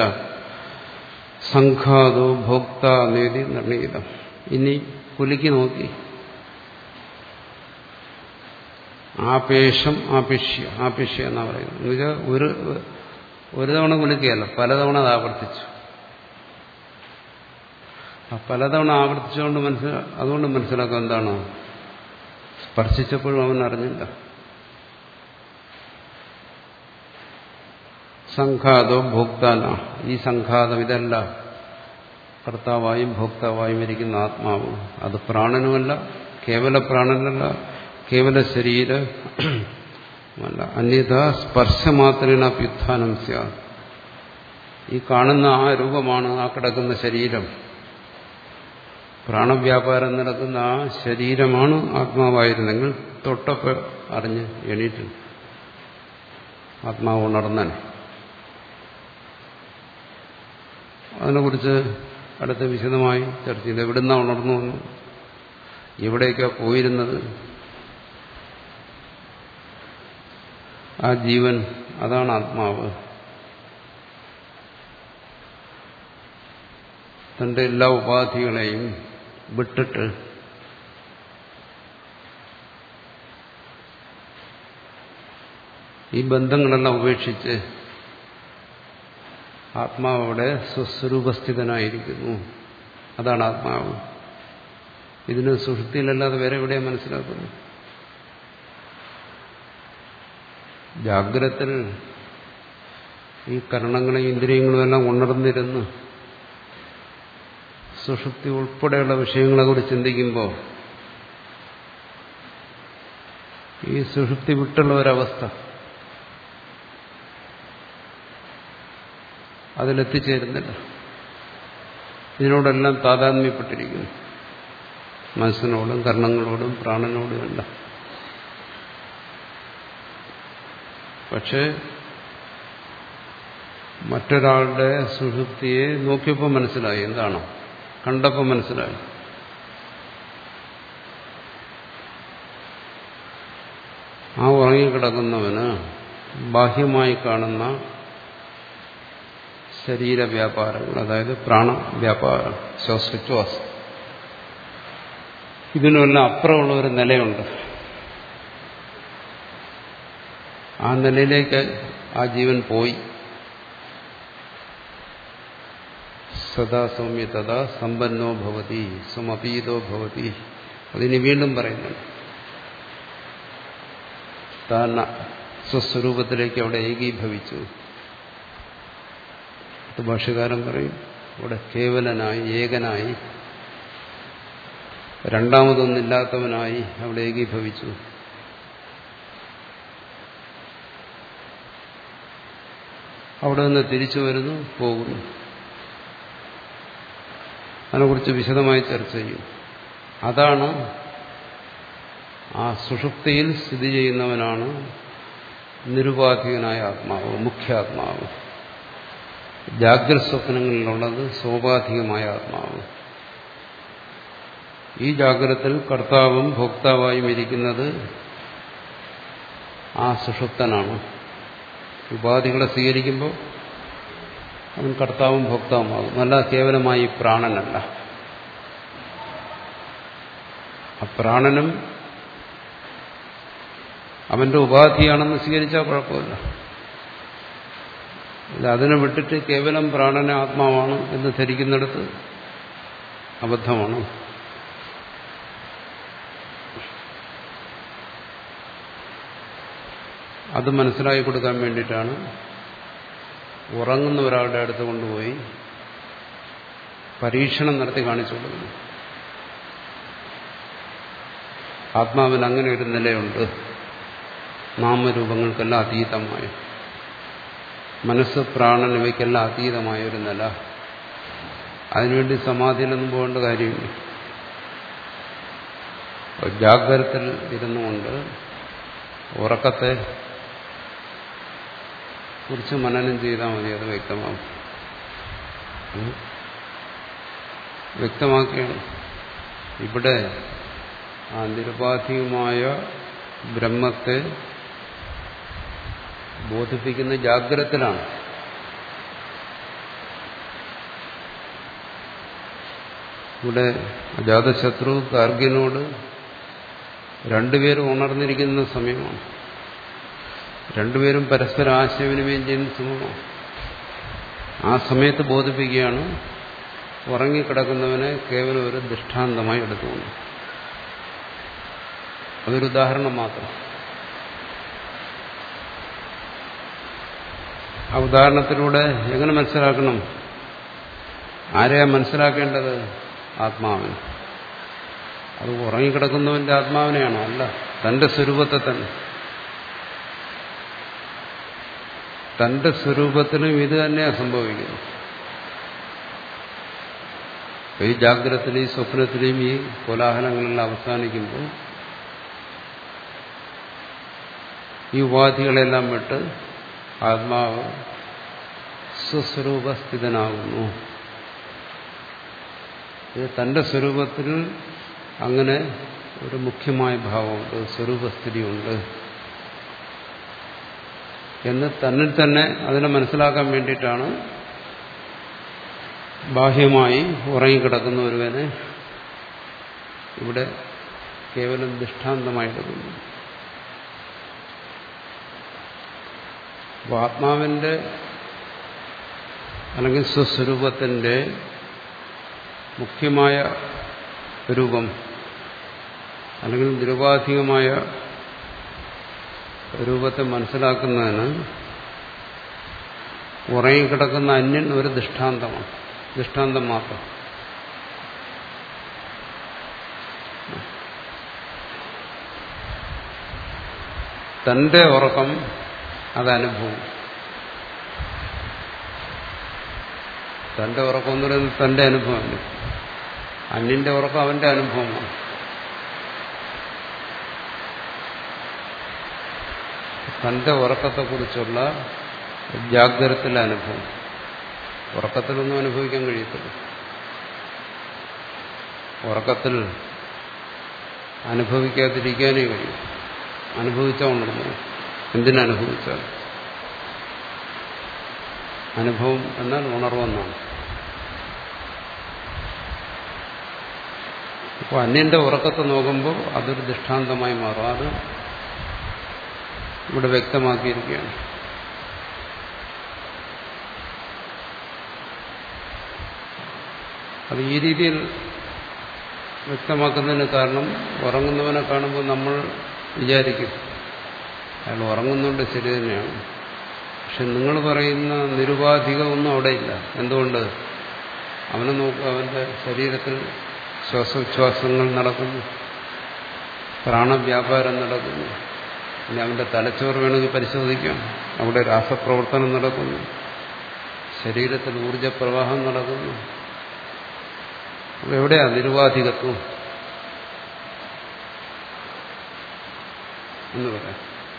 സംഘാതോ ഭോക്ത നേതി നിർണയിതം ഇനി കുലുക്കി നോക്കി ആപേഷം ആപേക്ഷ്യ ആപേക്ഷ്യ എന്നാ പറയുന്നത് എന്നുവെച്ചാൽ ഒരു ഒരു തവണ കുലുക്കിയല്ല പലതവണ അത് ആവർത്തിച്ചു ആ പലതവണ ആവർത്തിച്ചുകൊണ്ട് മനസ്സിലാ അതുകൊണ്ട് മനസ്സിലാക്കുക എന്താണ് സ്പർശിച്ചപ്പോഴും അവൻ അറിഞ്ഞില്ല സംഘാതോ ഭോക്താന ഈ സംഘാതം ഇതല്ല കർത്താവായും ഭോക്താവായും ഇരിക്കുന്ന ആത്മാവ് അത് പ്രാണനുമല്ല കേവല പ്രാണനല്ല കേവല ശരീര അല്ല അന്യത സ്പർശമാത്രേണ അഭ്യുത്ഥാനം സ്യാ ഈ കാണുന്ന ആ രൂപമാണ് ആ കിടക്കുന്ന ശരീരം പ്രാണവ്യാപാരം നടക്കുന്ന ആ ശരീരമാണ് ആത്മാവായിരുന്നെങ്കിൽ തൊട്ടപ്പോൾ അറിഞ്ഞ് എണീറ്റ് ആത്മാവ് ഉണർന്നാൽ അതിനെക്കുറിച്ച് അടുത്ത വിശദമായി ചർച്ച ചെയ്ത് എവിടുന്ന ഉണർന്നു വന്നു എവിടേക്കാ പോയിരുന്നത് ആ ജീവൻ അതാണ് ആത്മാവ് തന്റെ എല്ലാ ഉപാധികളെയും വിട്ടിട്ട് ഈ ബന്ധങ്ങളെല്ലാം ഉപേക്ഷിച്ച് ആത്മാവ് അവിടെ സ്വസ്വരൂപസ്ഥിതനായിരിക്കുന്നു അതാണ് ആത്മാവ് ഇതിന് സുഷുപ്തിയിലല്ലാതെ വേറെ എവിടെയാണ് മനസ്സിലാക്കുന്നത് ജാഗ്രത്തിൽ ഈ കരണങ്ങളും ഇന്ദ്രിയങ്ങളും എല്ലാം ഉണർന്നിരുന്ന് സുഷുപ്തി ഉൾപ്പെടെയുള്ള വിഷയങ്ങളെ കുറിച്ച് ചിന്തിക്കുമ്പോൾ ഈ സുഷുപ്തി വിട്ടുള്ള ഒരവസ്ഥ അതിലെത്തിച്ചേരുന്നില്ല ഇതിനോടെല്ലാം താതാത്മ്യപ്പെട്ടിരിക്കുന്നു മനസ്സിനോടും കർണങ്ങളോടും പ്രാണനോടും എല്ലാം പക്ഷേ മറ്റൊരാളുടെ സുഷുപ്തിയെ നോക്കിയപ്പോൾ മനസ്സിലായി എന്താണ് കണ്ടപ്പോൾ മനസ്സിലായി ആ ഉറങ്ങിക്കിടക്കുന്നവന് ബാഹ്യമായി കാണുന്ന ശരീരവ്യാപാരങ്ങൾ അതായത് പ്രാണവ്യാപാരം ശ്വാസോച്ഛ്വാസം ഇതിനെല്ലാം അപ്പുറമുള്ള ഒരു നിലയുണ്ട് ആ നിലയിലേക്ക് ആ ജീവൻ പോയി സദാ സൗമ്യ തഥാ സമ്പന്നോ ഭവതി സമപീതോ ഭവതി അതിന് വീണ്ടും പറയുന്നുണ്ട് താൻ സ്വസ്വരൂപത്തിലേക്ക് അവിടെ ഏകീഭവിച്ചു ഭാഷകാരൻ പറയും അവിടെ കേവലനായി ഏകനായി രണ്ടാമതൊന്നില്ലാത്തവനായി അവിടെ ഏകീഭവിച്ചു അവിടെ നിന്ന് തിരിച്ചു വരുന്നു പോകുന്നു അതിനെക്കുറിച്ച് വിശദമായി ചർച്ച ചെയ്യും അതാണ് ആ സുഷുപ്തിയിൽ സ്ഥിതി ചെയ്യുന്നവനാണ് നിരുപാധികനായ ആത്മാവ് മുഖ്യാത്മാവ് ജാഗ്രത സ്വപ്നങ്ങളിലുള്ളത് സോപാധികമായ ആത്മാവ് ഈ ജാഗ്രതത്തിൽ കർത്താവും ഭോക്താവായും ഇരിക്കുന്നത് ആ സുഷുപ്തനാണ് ഉപാധികളെ സ്വീകരിക്കുമ്പോൾ അവൻ കർത്താവും ഭോക്താവുമാകും അല്ല കേവലമായി പ്രാണനല്ല ആ പ്രാണനും അവന്റെ ഉപാധിയാണെന്ന് സ്വീകരിച്ചാൽ കുഴപ്പമില്ല ഇത് അതിനെ വിട്ടിട്ട് കേവലം പ്രാണന ആത്മാവാണ് എന്ന് ധരിക്കുന്നിടത്ത് അബദ്ധമാണ് അത് മനസ്സിലാക്കി കൊടുക്കാൻ വേണ്ടിയിട്ടാണ് ഉറങ്ങുന്ന ഒരാളുടെ അടുത്ത് കൊണ്ടുപോയി പരീക്ഷണം നടത്തി കാണിച്ചു കൊടുക്കുന്നു ആത്മാവിന് അങ്ങനെ ഒരു നിലയുണ്ട് നാമരൂപങ്ങൾക്കെല്ലാം അതീതമായ മനസ്സ് പ്രാണൻ ഇവയ്ക്കെല്ലാം അതീതമായ ഒരു നില അതിനുവേണ്ടി സമാധിയിലൊന്നും പോകേണ്ട കാര്യമില്ല ജാഗ്രതത്തിൽ ഇരുന്നുകൊണ്ട് ഉറക്കത്തെ കുറിച്ച് മനനം ചെയ്താൽ മതി അത് വ്യക്തമാകും വ്യക്തമാക്കുകയാണ് ഇവിടെ ആ നിരുപാധികമായ ബ്രഹ്മത്തെ ബോധിപ്പിക്കുന്ന ജാഗ്രതത്തിലാണ് ഇവിടെ അജാതശത്രു ഗാർഗ്യനോട് രണ്ടുപേരും ഉണർന്നിരിക്കുന്ന സമയമാണ് രണ്ടുപേരും പരസ്പരം ആശയവിനിമയം ചെയ്യുന്ന സമയമാണ് ആ സമയത്ത് ബോധിപ്പിക്കുകയാണ് ഉറങ്ങിക്കിടക്കുന്നവനെ കേവലം ഒരു ദൃഷ്ടാന്തമായി എടുത്തുകൊണ്ട് അതൊരു ഉദാഹരണം മാത്രം ആ ഉദാഹരണത്തിലൂടെ എങ്ങനെ മനസ്സിലാക്കണം ആരെയാ മനസ്സിലാക്കേണ്ടത് ആത്മാവിന് അത് ഉറങ്ങിക്കിടക്കുന്നവന്റെ ആത്മാവിനെയാണോ അല്ല തന്റെ സ്വരൂപത്തെ തന്നെ തന്റെ സ്വരൂപത്തിലും ഇത് തന്നെയാണ് സംഭവിക്കുന്നത് ഈ ജാഗ്രതത്തിലെയും സ്വപ്നത്തിലെയും ഈ കോലാഹലങ്ങളെല്ലാം അവസാനിക്കുമ്പോൾ ഈ ഉപാധികളെല്ലാം വിട്ട് ആത്മാവ് സ്വസ്വരൂപസ്ഥിതനാകുന്നു ഇത് തന്റെ സ്വരൂപത്തിൽ അങ്ങനെ ഒരു മുഖ്യമായ ഭാവമുണ്ട് സ്വരൂപസ്ഥിതിയുണ്ട് എന്ന് തന്നിൽ തന്നെ അതിനെ മനസ്സിലാക്കാൻ വേണ്ടിയിട്ടാണ് ബാഹ്യമായി ഉറങ്ങിക്കിടക്കുന്ന ഒരുവനെ ഇവിടെ കേവലം ദൃഷ്ടാന്തമായി എടുക്കുന്നു അപ്പോൾ ആത്മാവിന്റെ അല്ലെങ്കിൽ സ്വസ്വരൂപത്തിന്റെ മുഖ്യമായ രൂപം അല്ലെങ്കിൽ നിരുപാധികമായ രൂപത്തെ മനസ്സിലാക്കുന്നതിന് ഉറങ്ങിക്കിടക്കുന്ന അന്യൻ ഒരു ദൃഷ്ടാന്തമാണ് ദൃഷ്ടാന്തം മാത്രം തന്റെ ഉറക്കം അതനുഭവം തന്റെ ഉറക്കം എന്ന് പറയുന്നത് തന്റെ അനുഭവമല്ല അന്യന്റെ ഉറക്കം അവന്റെ അനുഭവമാണ് തന്റെ ഉറക്കത്തെക്കുറിച്ചുള്ള ജാഗ്രതത്തിലെ അനുഭവം ഉറക്കത്തിലൊന്നും അനുഭവിക്കാൻ കഴിയത്തില്ല ഉറക്കത്തിൽ അനുഭവിക്കാതിരിക്കാനേ കഴിയും അനുഭവിച്ചാൽ ഉണർന്നു എന്തിനനുഭവിച്ചാൽ അനുഭവം എന്നാൽ ഉണർവെന്നാണ് അപ്പോൾ അന്യന്റെ ഉറക്കത്തെ നോക്കുമ്പോൾ അതൊരു ദൃഷ്ടാന്തമായി മാറും അത് ഇവിടെ വ്യക്തമാക്കിയിരിക്കുകയാണ് അത് ഈ രീതിയിൽ വ്യക്തമാക്കുന്നതിന് കാരണം ഉറങ്ങുന്നവനെ കാണുമ്പോൾ നമ്മൾ വിചാരിക്കും അയാൾ ഉറങ്ങുന്നുണ്ട് ശരി തന്നെയാണ് പക്ഷെ നിങ്ങൾ പറയുന്ന നിരുപാധികമൊന്നും അവിടെ ഇല്ല എന്തുകൊണ്ട് അവനെ നോക്കുക അവന്റെ ശരീരത്തിൽ ശ്വാസോച്ഛ്വാസങ്ങൾ നടക്കുന്നു പ്രാണവ്യാപാരം നടക്കുന്നു ഇനി അവന്റെ തലച്ചോറ് വേണമെങ്കിൽ പരിശോധിക്കാം അവിടെ രാസപ്രവർത്തനം നടക്കുന്നു ശരീരത്തിൽ ഊർജപ്രവാഹം നടക്കുന്നു എവിടെയാ നിരുപാധികത്വം എന്ന് പറയാം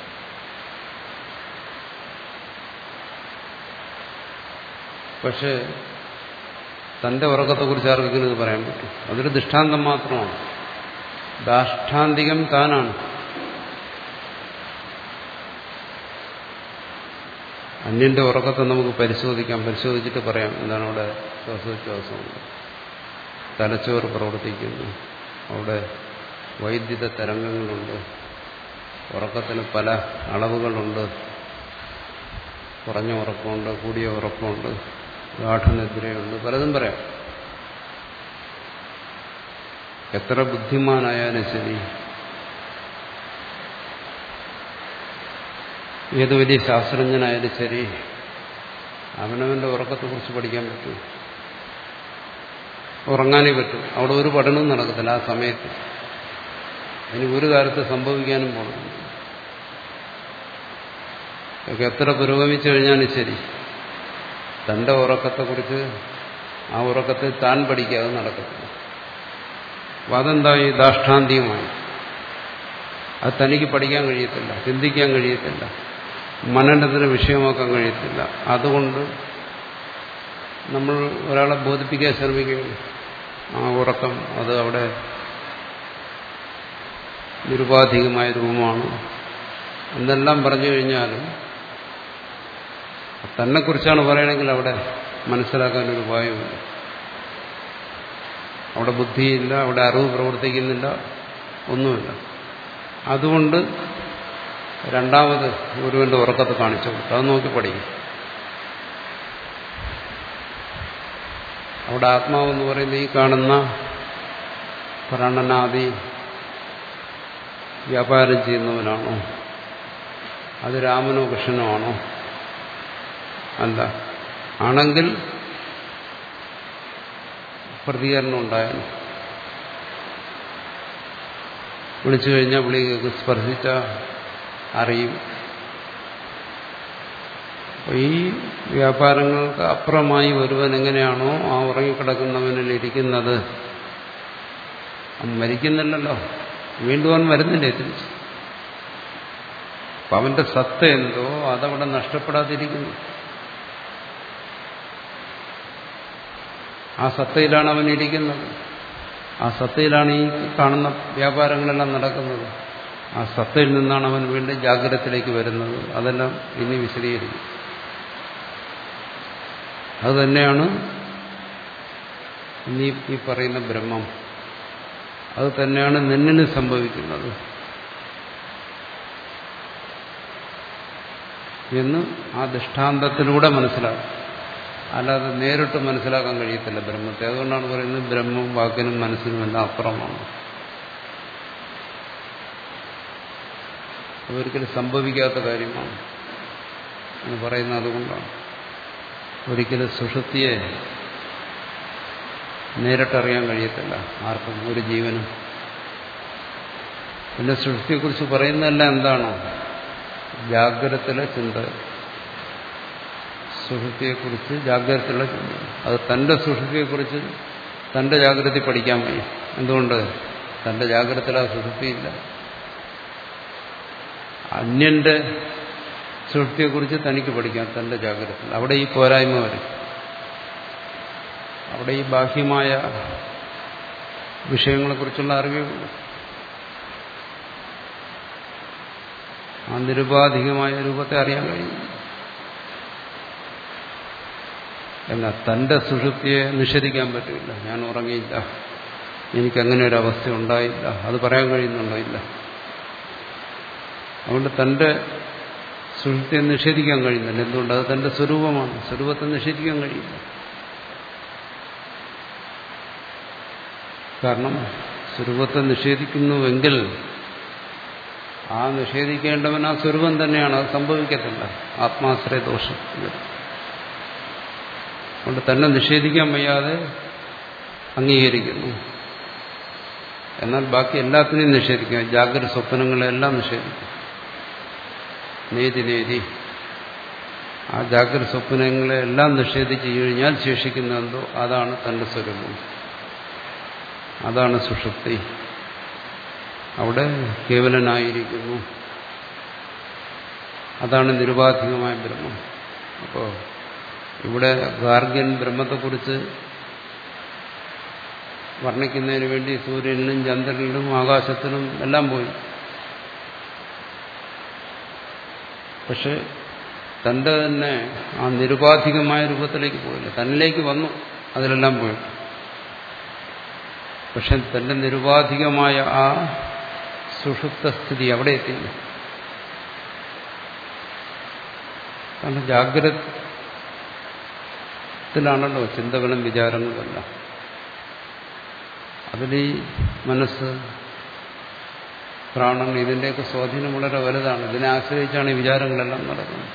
പക്ഷേ തന്റെ ഉറക്കത്തെക്കുറിച്ച് ആർക്കെങ്കിലും ഇത് പറയാൻ പറ്റും അതൊരു ദൃഷ്ടാന്തം മാത്രമാണ് ദാഷ്ടാന്തികം താനാണ് അന്യന്റെ ഉറക്കത്തെ നമുക്ക് പരിശോധിക്കാം പരിശോധിച്ചിട്ട് പറയാം എന്താണ് അവിടെ ശ്വാസോച്ഛ്വാസമുണ്ട് തലച്ചോറ് പ്രവർത്തിക്കുന്നു അവിടെ വൈദ്യുത തരംഗങ്ങളുണ്ട് ഉറക്കത്തിന് പല അളവുകളുണ്ട് കുറഞ്ഞ ഉറക്കമുണ്ട് കൂടിയ ഉറക്കമുണ്ട് ഗാഠനിദ്രയുണ്ട് പലതും പറയാം എത്ര ബുദ്ധിമാനായാലും ശരി ഏത് വലിയ ശാസ്ത്രജ്ഞനായാലും ശരി അവനവന്റെ ഉറക്കത്തെക്കുറിച്ച് പഠിക്കാൻ പറ്റും ഉറങ്ങാനേ പറ്റും അവിടെ ഒരു പഠനവും നടക്കത്തില്ല ആ സമയത്ത് ഇനി ഒരു കാലത്ത് സംഭവിക്കാനും പോകണം ഒക്കെ എത്ര പുരോഗമിച്ചു കഴിഞ്ഞാലും ശരി തന്റെ ഉറക്കത്തെക്കുറിച്ച് ആ ഉറക്കത്തിൽ താൻ പഠിക്കാതെ നടക്കത്തില്ല അപ്പം അതെന്തായി ദാഷ്ടാന്തികമായി അത് തനിക്ക് പഠിക്കാൻ കഴിയത്തില്ല ചിന്തിക്കാൻ കഴിയത്തില്ല മനനത്തിന് വിഷയമാക്കാൻ കഴിയത്തില്ല അതുകൊണ്ട് നമ്മൾ ഒരാളെ ബോധിപ്പിക്കാൻ ശ്രമിക്കുകയാണ് ആ ഉറക്കം അത് അവിടെ നിരുപാധികമായ രൂപമാണ് എന്നെല്ലാം പറഞ്ഞു കഴിഞ്ഞാലും തന്നെക്കുറിച്ചാണ് പറയണമെങ്കിൽ അവിടെ മനസ്സിലാക്കാൻ ഒരു ഉപായമില്ല അവിടെ ബുദ്ധിയില്ല അവിടെ അറിവ് പ്രവർത്തിക്കുന്നില്ല ഒന്നുമില്ല അതുകൊണ്ട് രണ്ടാമത് ഗുരുവിന്റെ ഉറക്കത്ത് കാണിച്ചു കൊടുത്തു അത് നോക്കി പഠിക്കും അവിടെ ആത്മാവെന്ന് പറയുന്നത് ഈ കാണുന്ന പ്രാണനാദി വ്യാപാരം ചെയ്യുന്നവനാണോ അത് രാമനോ കൃഷ്ണനോ ആണോ അല്ല ആണെങ്കിൽ പ്രതികരണം ഉണ്ടായാൽ വിളിച്ചു കഴിഞ്ഞാൽ വിളി സ്പർശിച്ച അറിയും ഈ വ്യാപാരങ്ങൾക്ക് അപ്പുറമായി ഒരുവൻ എങ്ങനെയാണോ ആ ഉറങ്ങിക്കിടക്കുന്നവനിൽ ഇരിക്കുന്നത് അവൻ മരിക്കുന്നില്ലല്ലോ വീണ്ടും അവൻ വരുന്നില്ലേ തിരിച്ച് അപ്പൊ അവന്റെ സത്ത എന്തോ അതവിടെ നഷ്ടപ്പെടാതിരിക്കുന്നു ആ സത്തയിലാണ് അവൻ ഇരിക്കുന്നത് ആ സത്തയിലാണ് ഈ കാണുന്ന വ്യാപാരങ്ങളെല്ലാം നടക്കുന്നത് ആ സത്തയിൽ നിന്നാണ് അവൻ വീണ്ടും ജാഗ്രതത്തിലേക്ക് വരുന്നത് അതെല്ലാം ഇനി വിശദീകരിക്കും അതുതന്നെയാണ് ഇനി ഈ പറയുന്ന ബ്രഹ്മം അത് തന്നെയാണ് നിന്നിന് സംഭവിക്കുന്നത് എന്ന് ആ ദൃഷ്ടാന്തത്തിലൂടെ മനസ്സിലാക്കും അല്ലാതെ നേരിട്ട് മനസ്സിലാക്കാൻ കഴിയത്തില്ല ബ്രഹ്മത്തെ അതുകൊണ്ടാണ് പറയുന്നത് ബ്രഹ്മം വാക്കിനും മനസ്സിനും എല്ലാം അപ്പുറമാണ് അതൊരിക്കലും സംഭവിക്കാത്ത കാര്യമാണ് എന്ന് പറയുന്നത് അതുകൊണ്ടാണ് ഒരിക്കലും സുഷുപ്തിയെ നേരിട്ടറിയാൻ കഴിയത്തില്ല ആർക്കും ഒരു ജീവനും പിന്നെ സൃഷ്ടിയെക്കുറിച്ച് പറയുന്നതെല്ലാം എന്താണോ ജാഗ്രതത്തിലെ ചിന്ത സുഷുപ്തിയെക്കുറിച്ച് ജാഗ്രതത്തിലുള്ള ചിന്ത അത് തന്റെ സുഷുപ്തിയെക്കുറിച്ച് തന്റെ ജാഗ്രത പഠിക്കാൻ വയ്യ എന്തുകൊണ്ട് തന്റെ ജാഗ്രതത്തിൽ ആ സുഷുപ്തിയില്ല അന്യന്റെ സുഷുപ്തിയെക്കുറിച്ച് തനിക്ക് പഠിക്കാം തന്റെ ജാഗ്രത അവിടെ ഈ പോരായ്മ വരും അവിടെ ഈ ബാഹ്യമായ വിഷയങ്ങളെക്കുറിച്ചുള്ള അറിവേ ഉള്ളൂ ആ നിരുപാധികമായ രൂപത്തെ അറിയാൻ കഴിയും എന്നാൽ തന്റെ സുഷുപ്തിയെ നിഷേധിക്കാൻ പറ്റില്ല ഞാൻ ഉറങ്ങിയില്ല എനിക്കങ്ങനെ ഒരു അവസ്ഥ ഉണ്ടായില്ല അത് പറയാൻ കഴിയുന്നുണ്ടോ ഇല്ല അതുകൊണ്ട് തന്റെ സുഷുപ്തിയെ നിഷേധിക്കാൻ കഴിയുന്നില്ല എന്തുകൊണ്ട് അത് തന്റെ സ്വരൂപമാണ് സ്വരൂപത്തെ നിഷേധിക്കാൻ കഴിയില്ല കാരണം സ്വരൂപത്തെ നിഷേധിക്കുന്നുവെങ്കിൽ ആ നിഷേധിക്കേണ്ടവൻ ആ സ്വരൂപം തന്നെയാണ് അത് സംഭവിക്കത്തില്ല ആത്മാശ്രയ ദോഷം അതുകൊണ്ട് തന്നെ നിഷേധിക്കാൻ വയ്യാതെ അംഗീകരിക്കുന്നു എന്നാൽ ബാക്കി എല്ലാത്തിനെയും നിഷേധിക്കാം ജാഗ്രത സ്വപ്നങ്ങളെല്ലാം നിഷേധിക്കും നേതി നേതി ആ ജാഗ്രത സ്വപ്നങ്ങളെ എല്ലാം നിഷേധിച്ചു കഴിഞ്ഞാൽ ശേഷിക്കുന്ന എന്തോ അതാണ് തന്റെ സ്വരൂപം അതാണ് സുഷുപ്തി അവിടെ കേവലനായിരിക്കുന്നു അതാണ് നിരുപാധികമായ ബ്രഹ്മം അപ്പോൾ ഇവിടെ ഗാർഗ്യൻ ബ്രഹ്മത്തെക്കുറിച്ച് വർണ്ണിക്കുന്നതിന് വേണ്ടി സൂര്യനിലും ചന്ദ്രനിലും ആകാശത്തിലും എല്ലാം പോയി പക്ഷെ തന്റെ തന്നെ ആ നിരുപാധികമായ രൂപത്തിലേക്ക് പോയില്ല തന്നിലേക്ക് വന്നു അതിലെല്ലാം പോയി പക്ഷെ തന്റെ നിരുപാധികമായ ആ സുഷുപ്ത സ്ഥിതി അവിടെ എത്തിയില്ല കാരണം ജാഗ്രതത്തിലാണല്ലോ ചിന്തകളും വിചാരങ്ങളും എല്ലാം അതിൽ ഈ മനസ്സ് പ്രാണൻ ഇതിൻ്റെയൊക്കെ സ്വാധീനം വളരെ വലുതാണ് ഇതിനെ ആശ്രയിച്ചാണ് ഈ വിചാരങ്ങളെല്ലാം നടക്കുന്നത്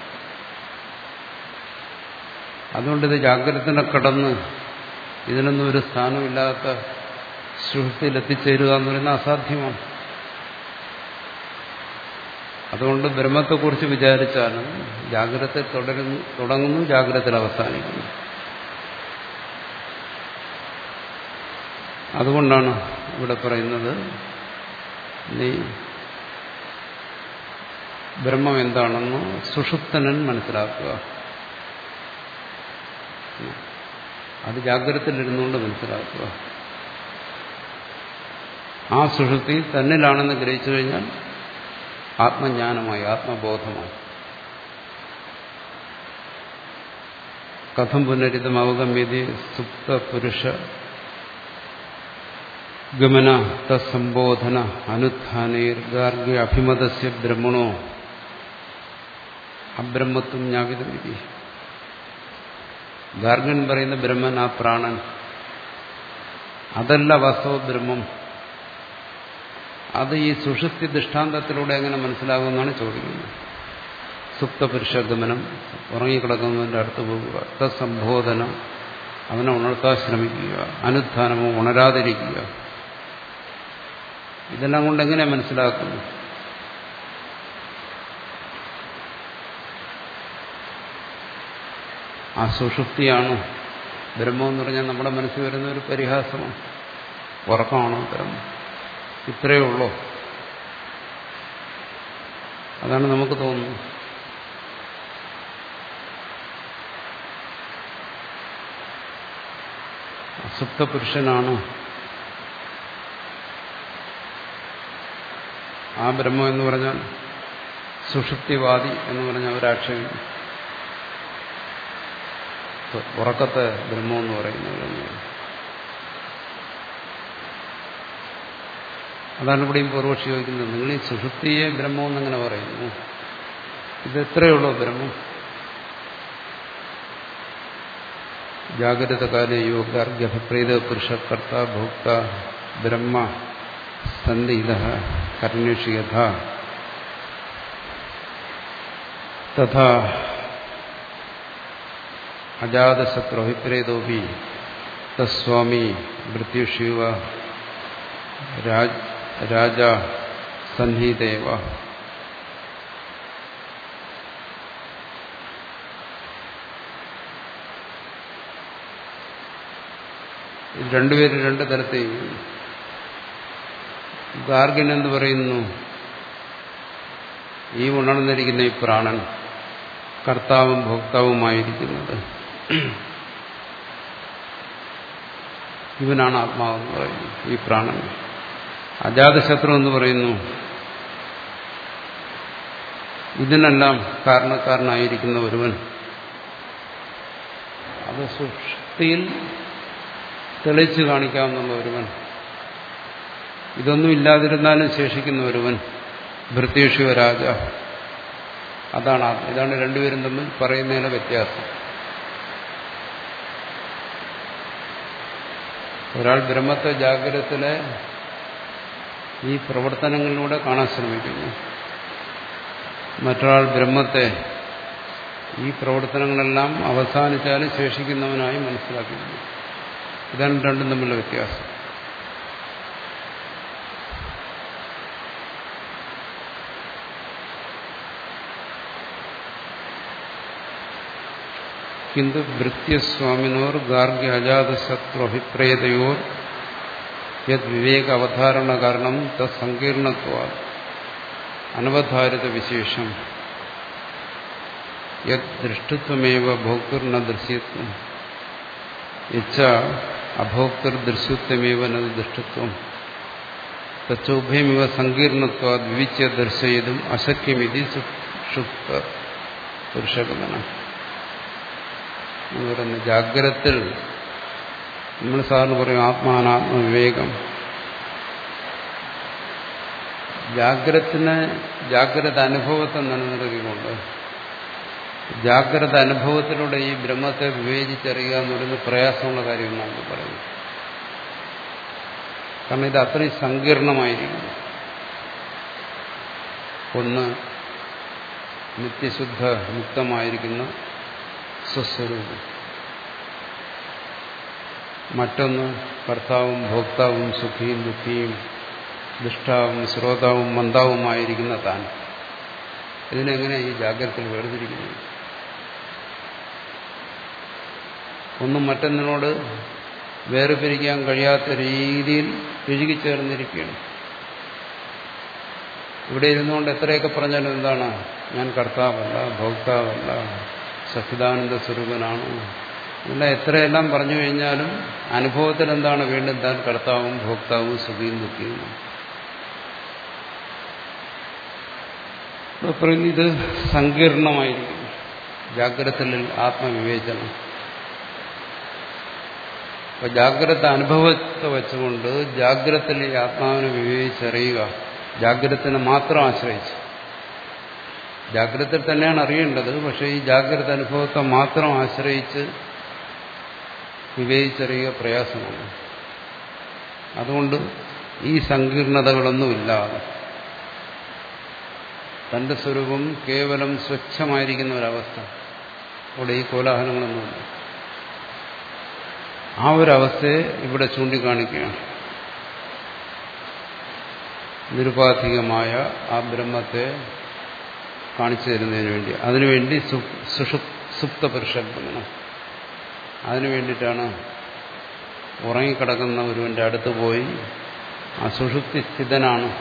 അതുകൊണ്ട് ഇത് ജാഗ്രതനെ കടന്ന് ഇതിനൊന്നും ഒരു സ്ഥാനമില്ലാത്ത സുഹൃത്തിയിൽ എത്തിച്ചേരുക എന്ന് പറയുന്നത് അസാധ്യമാണ് അതുകൊണ്ട് ബ്രഹ്മത്തെക്കുറിച്ച് വിചാരിച്ചാലും ജാഗ്രത തുടരുന്നു തുടങ്ങുന്നു ജാഗ്രതയിൽ അവസാനിക്കുന്നു അതുകൊണ്ടാണ് ഇവിടെ പറയുന്നത് നീ ബ്രഹ്മം എന്താണെന്ന് സുഷുപ്തനൻ മനസ്സിലാക്കുക അത് ജാഗ്രതയിലിരുന്നുകൊണ്ട് മനസ്സിലാക്കുക ആ സുഷുപ്തി തന്നിലാണെന്ന് ഗ്രഹിച്ചു കഴിഞ്ഞാൽ ആത്മജ്ഞാനമായി ആത്മബോധമായി കഥം പുനരിതം അവഗമ്യതി സുപ്ത പുരുഷ ഗമന തത്സംബോധന അനുത്ഥാനേർ ഗാർഗ്യ അഭിമതസ്യ ബ്രഹ്മണോ അബ്രഹ്മത്വം ജ്ഞാപിതമിതി ഗാർഗൻ പറയുന്ന ബ്രഹ്മൻ ആ പ്രാണൻ അതല്ല വാസ്തവ ബ്രഹ്മം അത് ഈ സുഷുപ്തി ദൃഷ്ടാന്തത്തിലൂടെ എങ്ങനെ മനസ്സിലാകുമെന്നാണ് ചോദിക്കുന്നത് സുപ്തപുരുഷഗമനം ഉറങ്ങിക്കിടക്കുന്നതിൻ്റെ അടുത്ത് പോകുക തത്സംബോധന അവനെ ഉണർത്താൻ ശ്രമിക്കുക അനുത്ഥാനമോ ഉണരാതിരിക്കുക ഇതെല്ലാം കൊണ്ട് എങ്ങനെ മനസ്സിലാക്കുന്നു ആ സുഷുപ്തിയാണ് ബ്രഹ്മം എന്ന് പറഞ്ഞാൽ നമ്മുടെ മനസ്സിൽ വരുന്ന ഒരു പരിഹാസമാണ് ഉറക്കമാണോ ബ്രഹ്മം ഇത്രയേ ഉള്ളൂ അതാണ് നമുക്ക് തോന്നുന്നത് അസുപ്ത പുരുഷനാണ് ആ ബ്രഹ്മം എന്ന് പറഞ്ഞാൽ സുഷുപ്തിവാദി എന്ന് പറഞ്ഞ ഒരാക്ഷേപിക്കും ഉറക്കത്തെ ബ്രഹ്മം എന്ന് പറയുന്നത് അതാണ് ഇവിടെയും പൂർവക്ഷി ചോദിക്കുന്നത് നിങ്ങൾ ഈ സുഷുപ്തിയെ ബ്രഹ്മം എന്നങ്ങനെ പറയുന്നു ഇത് എത്രയുള്ളൂ ബ്രഹ്മം ജാഗ്രതകാല യോഗാർഗ്യഭപ്രീത പുരുഷകർത്ത ഭോക്ത ബ്രഹ്മ സന്ധിത കർണേഷു യഥ തഥാ അജാതശത്രുഭിപ്രേതോപി തസ്വാമി മൃത്യുഷിവ രാജ സന്നിധേവ രണ്ടുപേരും രണ്ട് തരത്തിൽ ഗാർഗൻ എന്ന് പറയുന്നു ഈ ഉണർന്നിരിക്കുന്ന ഈ പ്രാണൻ കർത്താവും ഭോക്താവുമായിരിക്കുന്നത് ഇവനാണ് ആത്മാവെന്ന് പറയുന്നു ഈ പ്രാണൻ അജാതശത്രു എന്ന് പറയുന്നു ഇതിനെല്ലാം കാരണക്കാരനായിരിക്കുന്ന ഒരുവൻ അത് സുഷ്ടിയിൽ തെളിച്ചു കാണിക്കാവുന്ന ഒരുവൻ ഇതൊന്നും ഇല്ലാതിരുന്നാലും ശേഷിക്കുന്ന ഒരുവൻ ഭൃത്യേഷുവരാജ അതാണ് ഇതാണ് രണ്ടുപേരും തമ്മിൽ പറയുന്നതിലെ വ്യത്യാസം ഒരാൾ ബ്രഹ്മത്തെ ജാഗ്രതത്തിലെ ഈ പ്രവർത്തനങ്ങളിലൂടെ കാണാൻ ശ്രമിക്കുന്നു മറ്റൊരാൾ ബ്രഹ്മത്തെ ഈ പ്രവർത്തനങ്ങളെല്ലാം അവസാനിച്ചാലും ശേഷിക്കുന്നവനായി മനസ്സിലാക്കുന്നു ഇതാണ് രണ്ടും തമ്മിലുള്ള വ്യത്യാസം കിന്തു ഭൃത്യസ്വാമിനോർ ഗാർഗ്യ അജാതശത്രു അഭിപ്രേതയോർ യത് വിവേക അവധാരണ കാരണം തസങ്കീർണത്വ അനവധാരിത വിശേഷം യത് ദൃഷ്ടത്വമേവ ഭോക്തൃന ദൃശ്യത്വം യച്ച അഭോക്തൃദൃശ്യത്വമേവ നത് ദൃഷ്ടത്വം തച്ചോഭയമിവ സങ്കീർണത്വ വിവിച്യ ദർശയതും അശക്യമിതി സുഷുപ്ത പുരുഷകഥനം എന്ന് പറയുന്ന ജാഗ്രത്തിൽ നമ്മൾ സാറിന് പറയും ആത്മാനാത്മ വിവേകം ജാഗ്രത്തിന് ജാഗ്രത അനുഭവത്തെ നിലനിർത്തിക്കൊണ്ട് ജാഗ്രത അനുഭവത്തിലൂടെ ഈ ബ്രഹ്മത്തെ വിവേചിച്ചറിയുക എന്ന് പറയുന്നത് പ്രയാസമുള്ള കാര്യമെന്നാണ് നമ്മൾ പറയുന്നത് കാരണം ഇത് അത്രയും സങ്കീർണമായിരിക്കുന്നു ഒന്ന് നിത്യശുദ്ധ മുക്തമായിരിക്കുന്ന സ്വസ്വരൂപം മറ്റൊന്ന് കർത്താവും ഭോക്താവും സുഖിയും ദുഃഖിയും ദുഷ്ടാവും ശ്രോതാവും മന്ദാവുമായിരിക്കുന്ന താൻ ഇതിനെങ്ങനെ ഈ ജാഗ്രതയിൽ വേർതിരിക്കുന്നു ഒന്നും മറ്റൊന്നിനോട് വേർപിരിക്കാൻ കഴിയാത്ത രീതിയിൽ ഇഴുകിച്ചേർന്നിരിക്കുകയാണ് ഇവിടെ ഇരുന്നുകൊണ്ട് എത്രയൊക്കെ പറഞ്ഞാലും എന്താണ് ഞാൻ കർത്താവല്ല ഭോക്താവല്ല സച്ചിദാനന്ദ സ്വരൂപനാണ് ഇങ്ങനെ എത്രയെല്ലാം പറഞ്ഞു കഴിഞ്ഞാലും അനുഭവത്തിൽ എന്താണ് വീണ്ടും താൻ കർത്താവും ഭോക്താവും സുഖിയും ദുഃഖിയും പറയുന്നു ഇത് സങ്കീർണമായിരിക്കും ജാഗ്രതയിൽ ആത്മവിവേചനം അപ്പൊ ജാഗ്രത അനുഭവത്തെ വെച്ചുകൊണ്ട് ജാഗ്രതയിൽ ഈ ആത്മാവിനെ വിവേചിച്ചറിയുക ജാഗ്രതനെ മാത്രം ആശ്രയിച്ച് ജാഗ്രതയിൽ തന്നെയാണ് അറിയേണ്ടത് പക്ഷേ ഈ ജാഗ്രത അനുഭവത്തെ മാത്രം ആശ്രയിച്ച് വിവേചിച്ചറിയുക പ്രയാസമാണ് അതുകൊണ്ട് ഈ സങ്കീർണതകളൊന്നുമില്ലാതെ തന്റെ സ്വരൂപം കേവലം സ്വച്ഛമായിരിക്കുന്ന ഒരവസ്ഥ അവിടെ ഈ കോലാഹലങ്ങളൊന്നുമില്ല ആ ഒരവസ്ഥയെ ഇവിടെ ചൂണ്ടിക്കാണിക്കുകയാണ് നിരുപാധികമായ ആ ബ്രഹ്മത്തെ കാണിച്ചു തരുന്നതിന് വേണ്ടി അതിനുവേണ്ടി സുപ്ത പുരുഷഗമനം അതിനു വേണ്ടിയിട്ടാണ് ഉറങ്ങിക്കിടക്കുന്ന ഒരുവന്റെ അടുത്ത് പോയി ആ സുഷുപ്തി സ്ഥിതനാണ്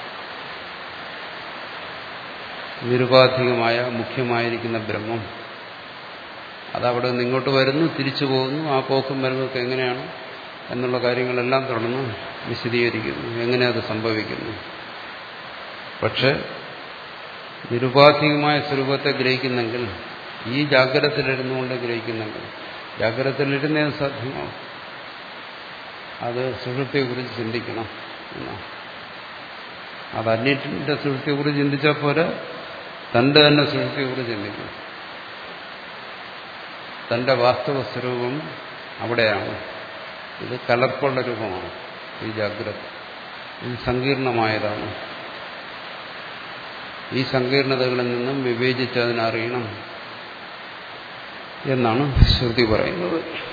നിരുപാധികമായ മുഖ്യമായിരിക്കുന്ന ബ്രഹ്മം അതവിടെ നിന്ന് ഇങ്ങോട്ട് വരുന്നു തിരിച്ചു പോകുന്നു ആ പോക്കും വരവൊക്കെ എങ്ങനെയാണ് എന്നുള്ള കാര്യങ്ങളെല്ലാം തുടർന്ന് വിശദീകരിക്കുന്നു എങ്ങനെ അത് സംഭവിക്കുന്നു പക്ഷെ നിരുപാധികമായ സ്വരൂപത്തെ ഗ്രഹിക്കുന്നെങ്കിൽ ഈ ജാഗ്രതത്തിലിരുന്നുകൊണ്ട് ഗ്രഹിക്കുന്നെങ്കിൽ ജാഗ്രതത്തിലിരുന്നേ സാധ്യമാവും അത് സുഷുപ്തിയെക്കുറിച്ച് ചിന്തിക്കണം എന്നാണ് അത് അന്യന്റെ സുഷുപ്തിയെക്കുറിച്ച് ചിന്തിച്ചാൽ പോലെ തന്റെ തന്നെ സുഷുപ്തിയെക്കുറിച്ച് ചിന്തിക്കണം തന്റെ വാസ്തവ സ്വരൂപം അവിടെയാണ് ഇത് കലർപ്പുള്ള രൂപമാണ് ഈ ജാഗ്രത ഇത് സങ്കീർണമായതാണ് ഈ സങ്കീർണതകളിൽ നിന്നും വിവേചിച്ച് അതിനറിയണം എന്നാണ് ശ്രുതി പറയുന്നത്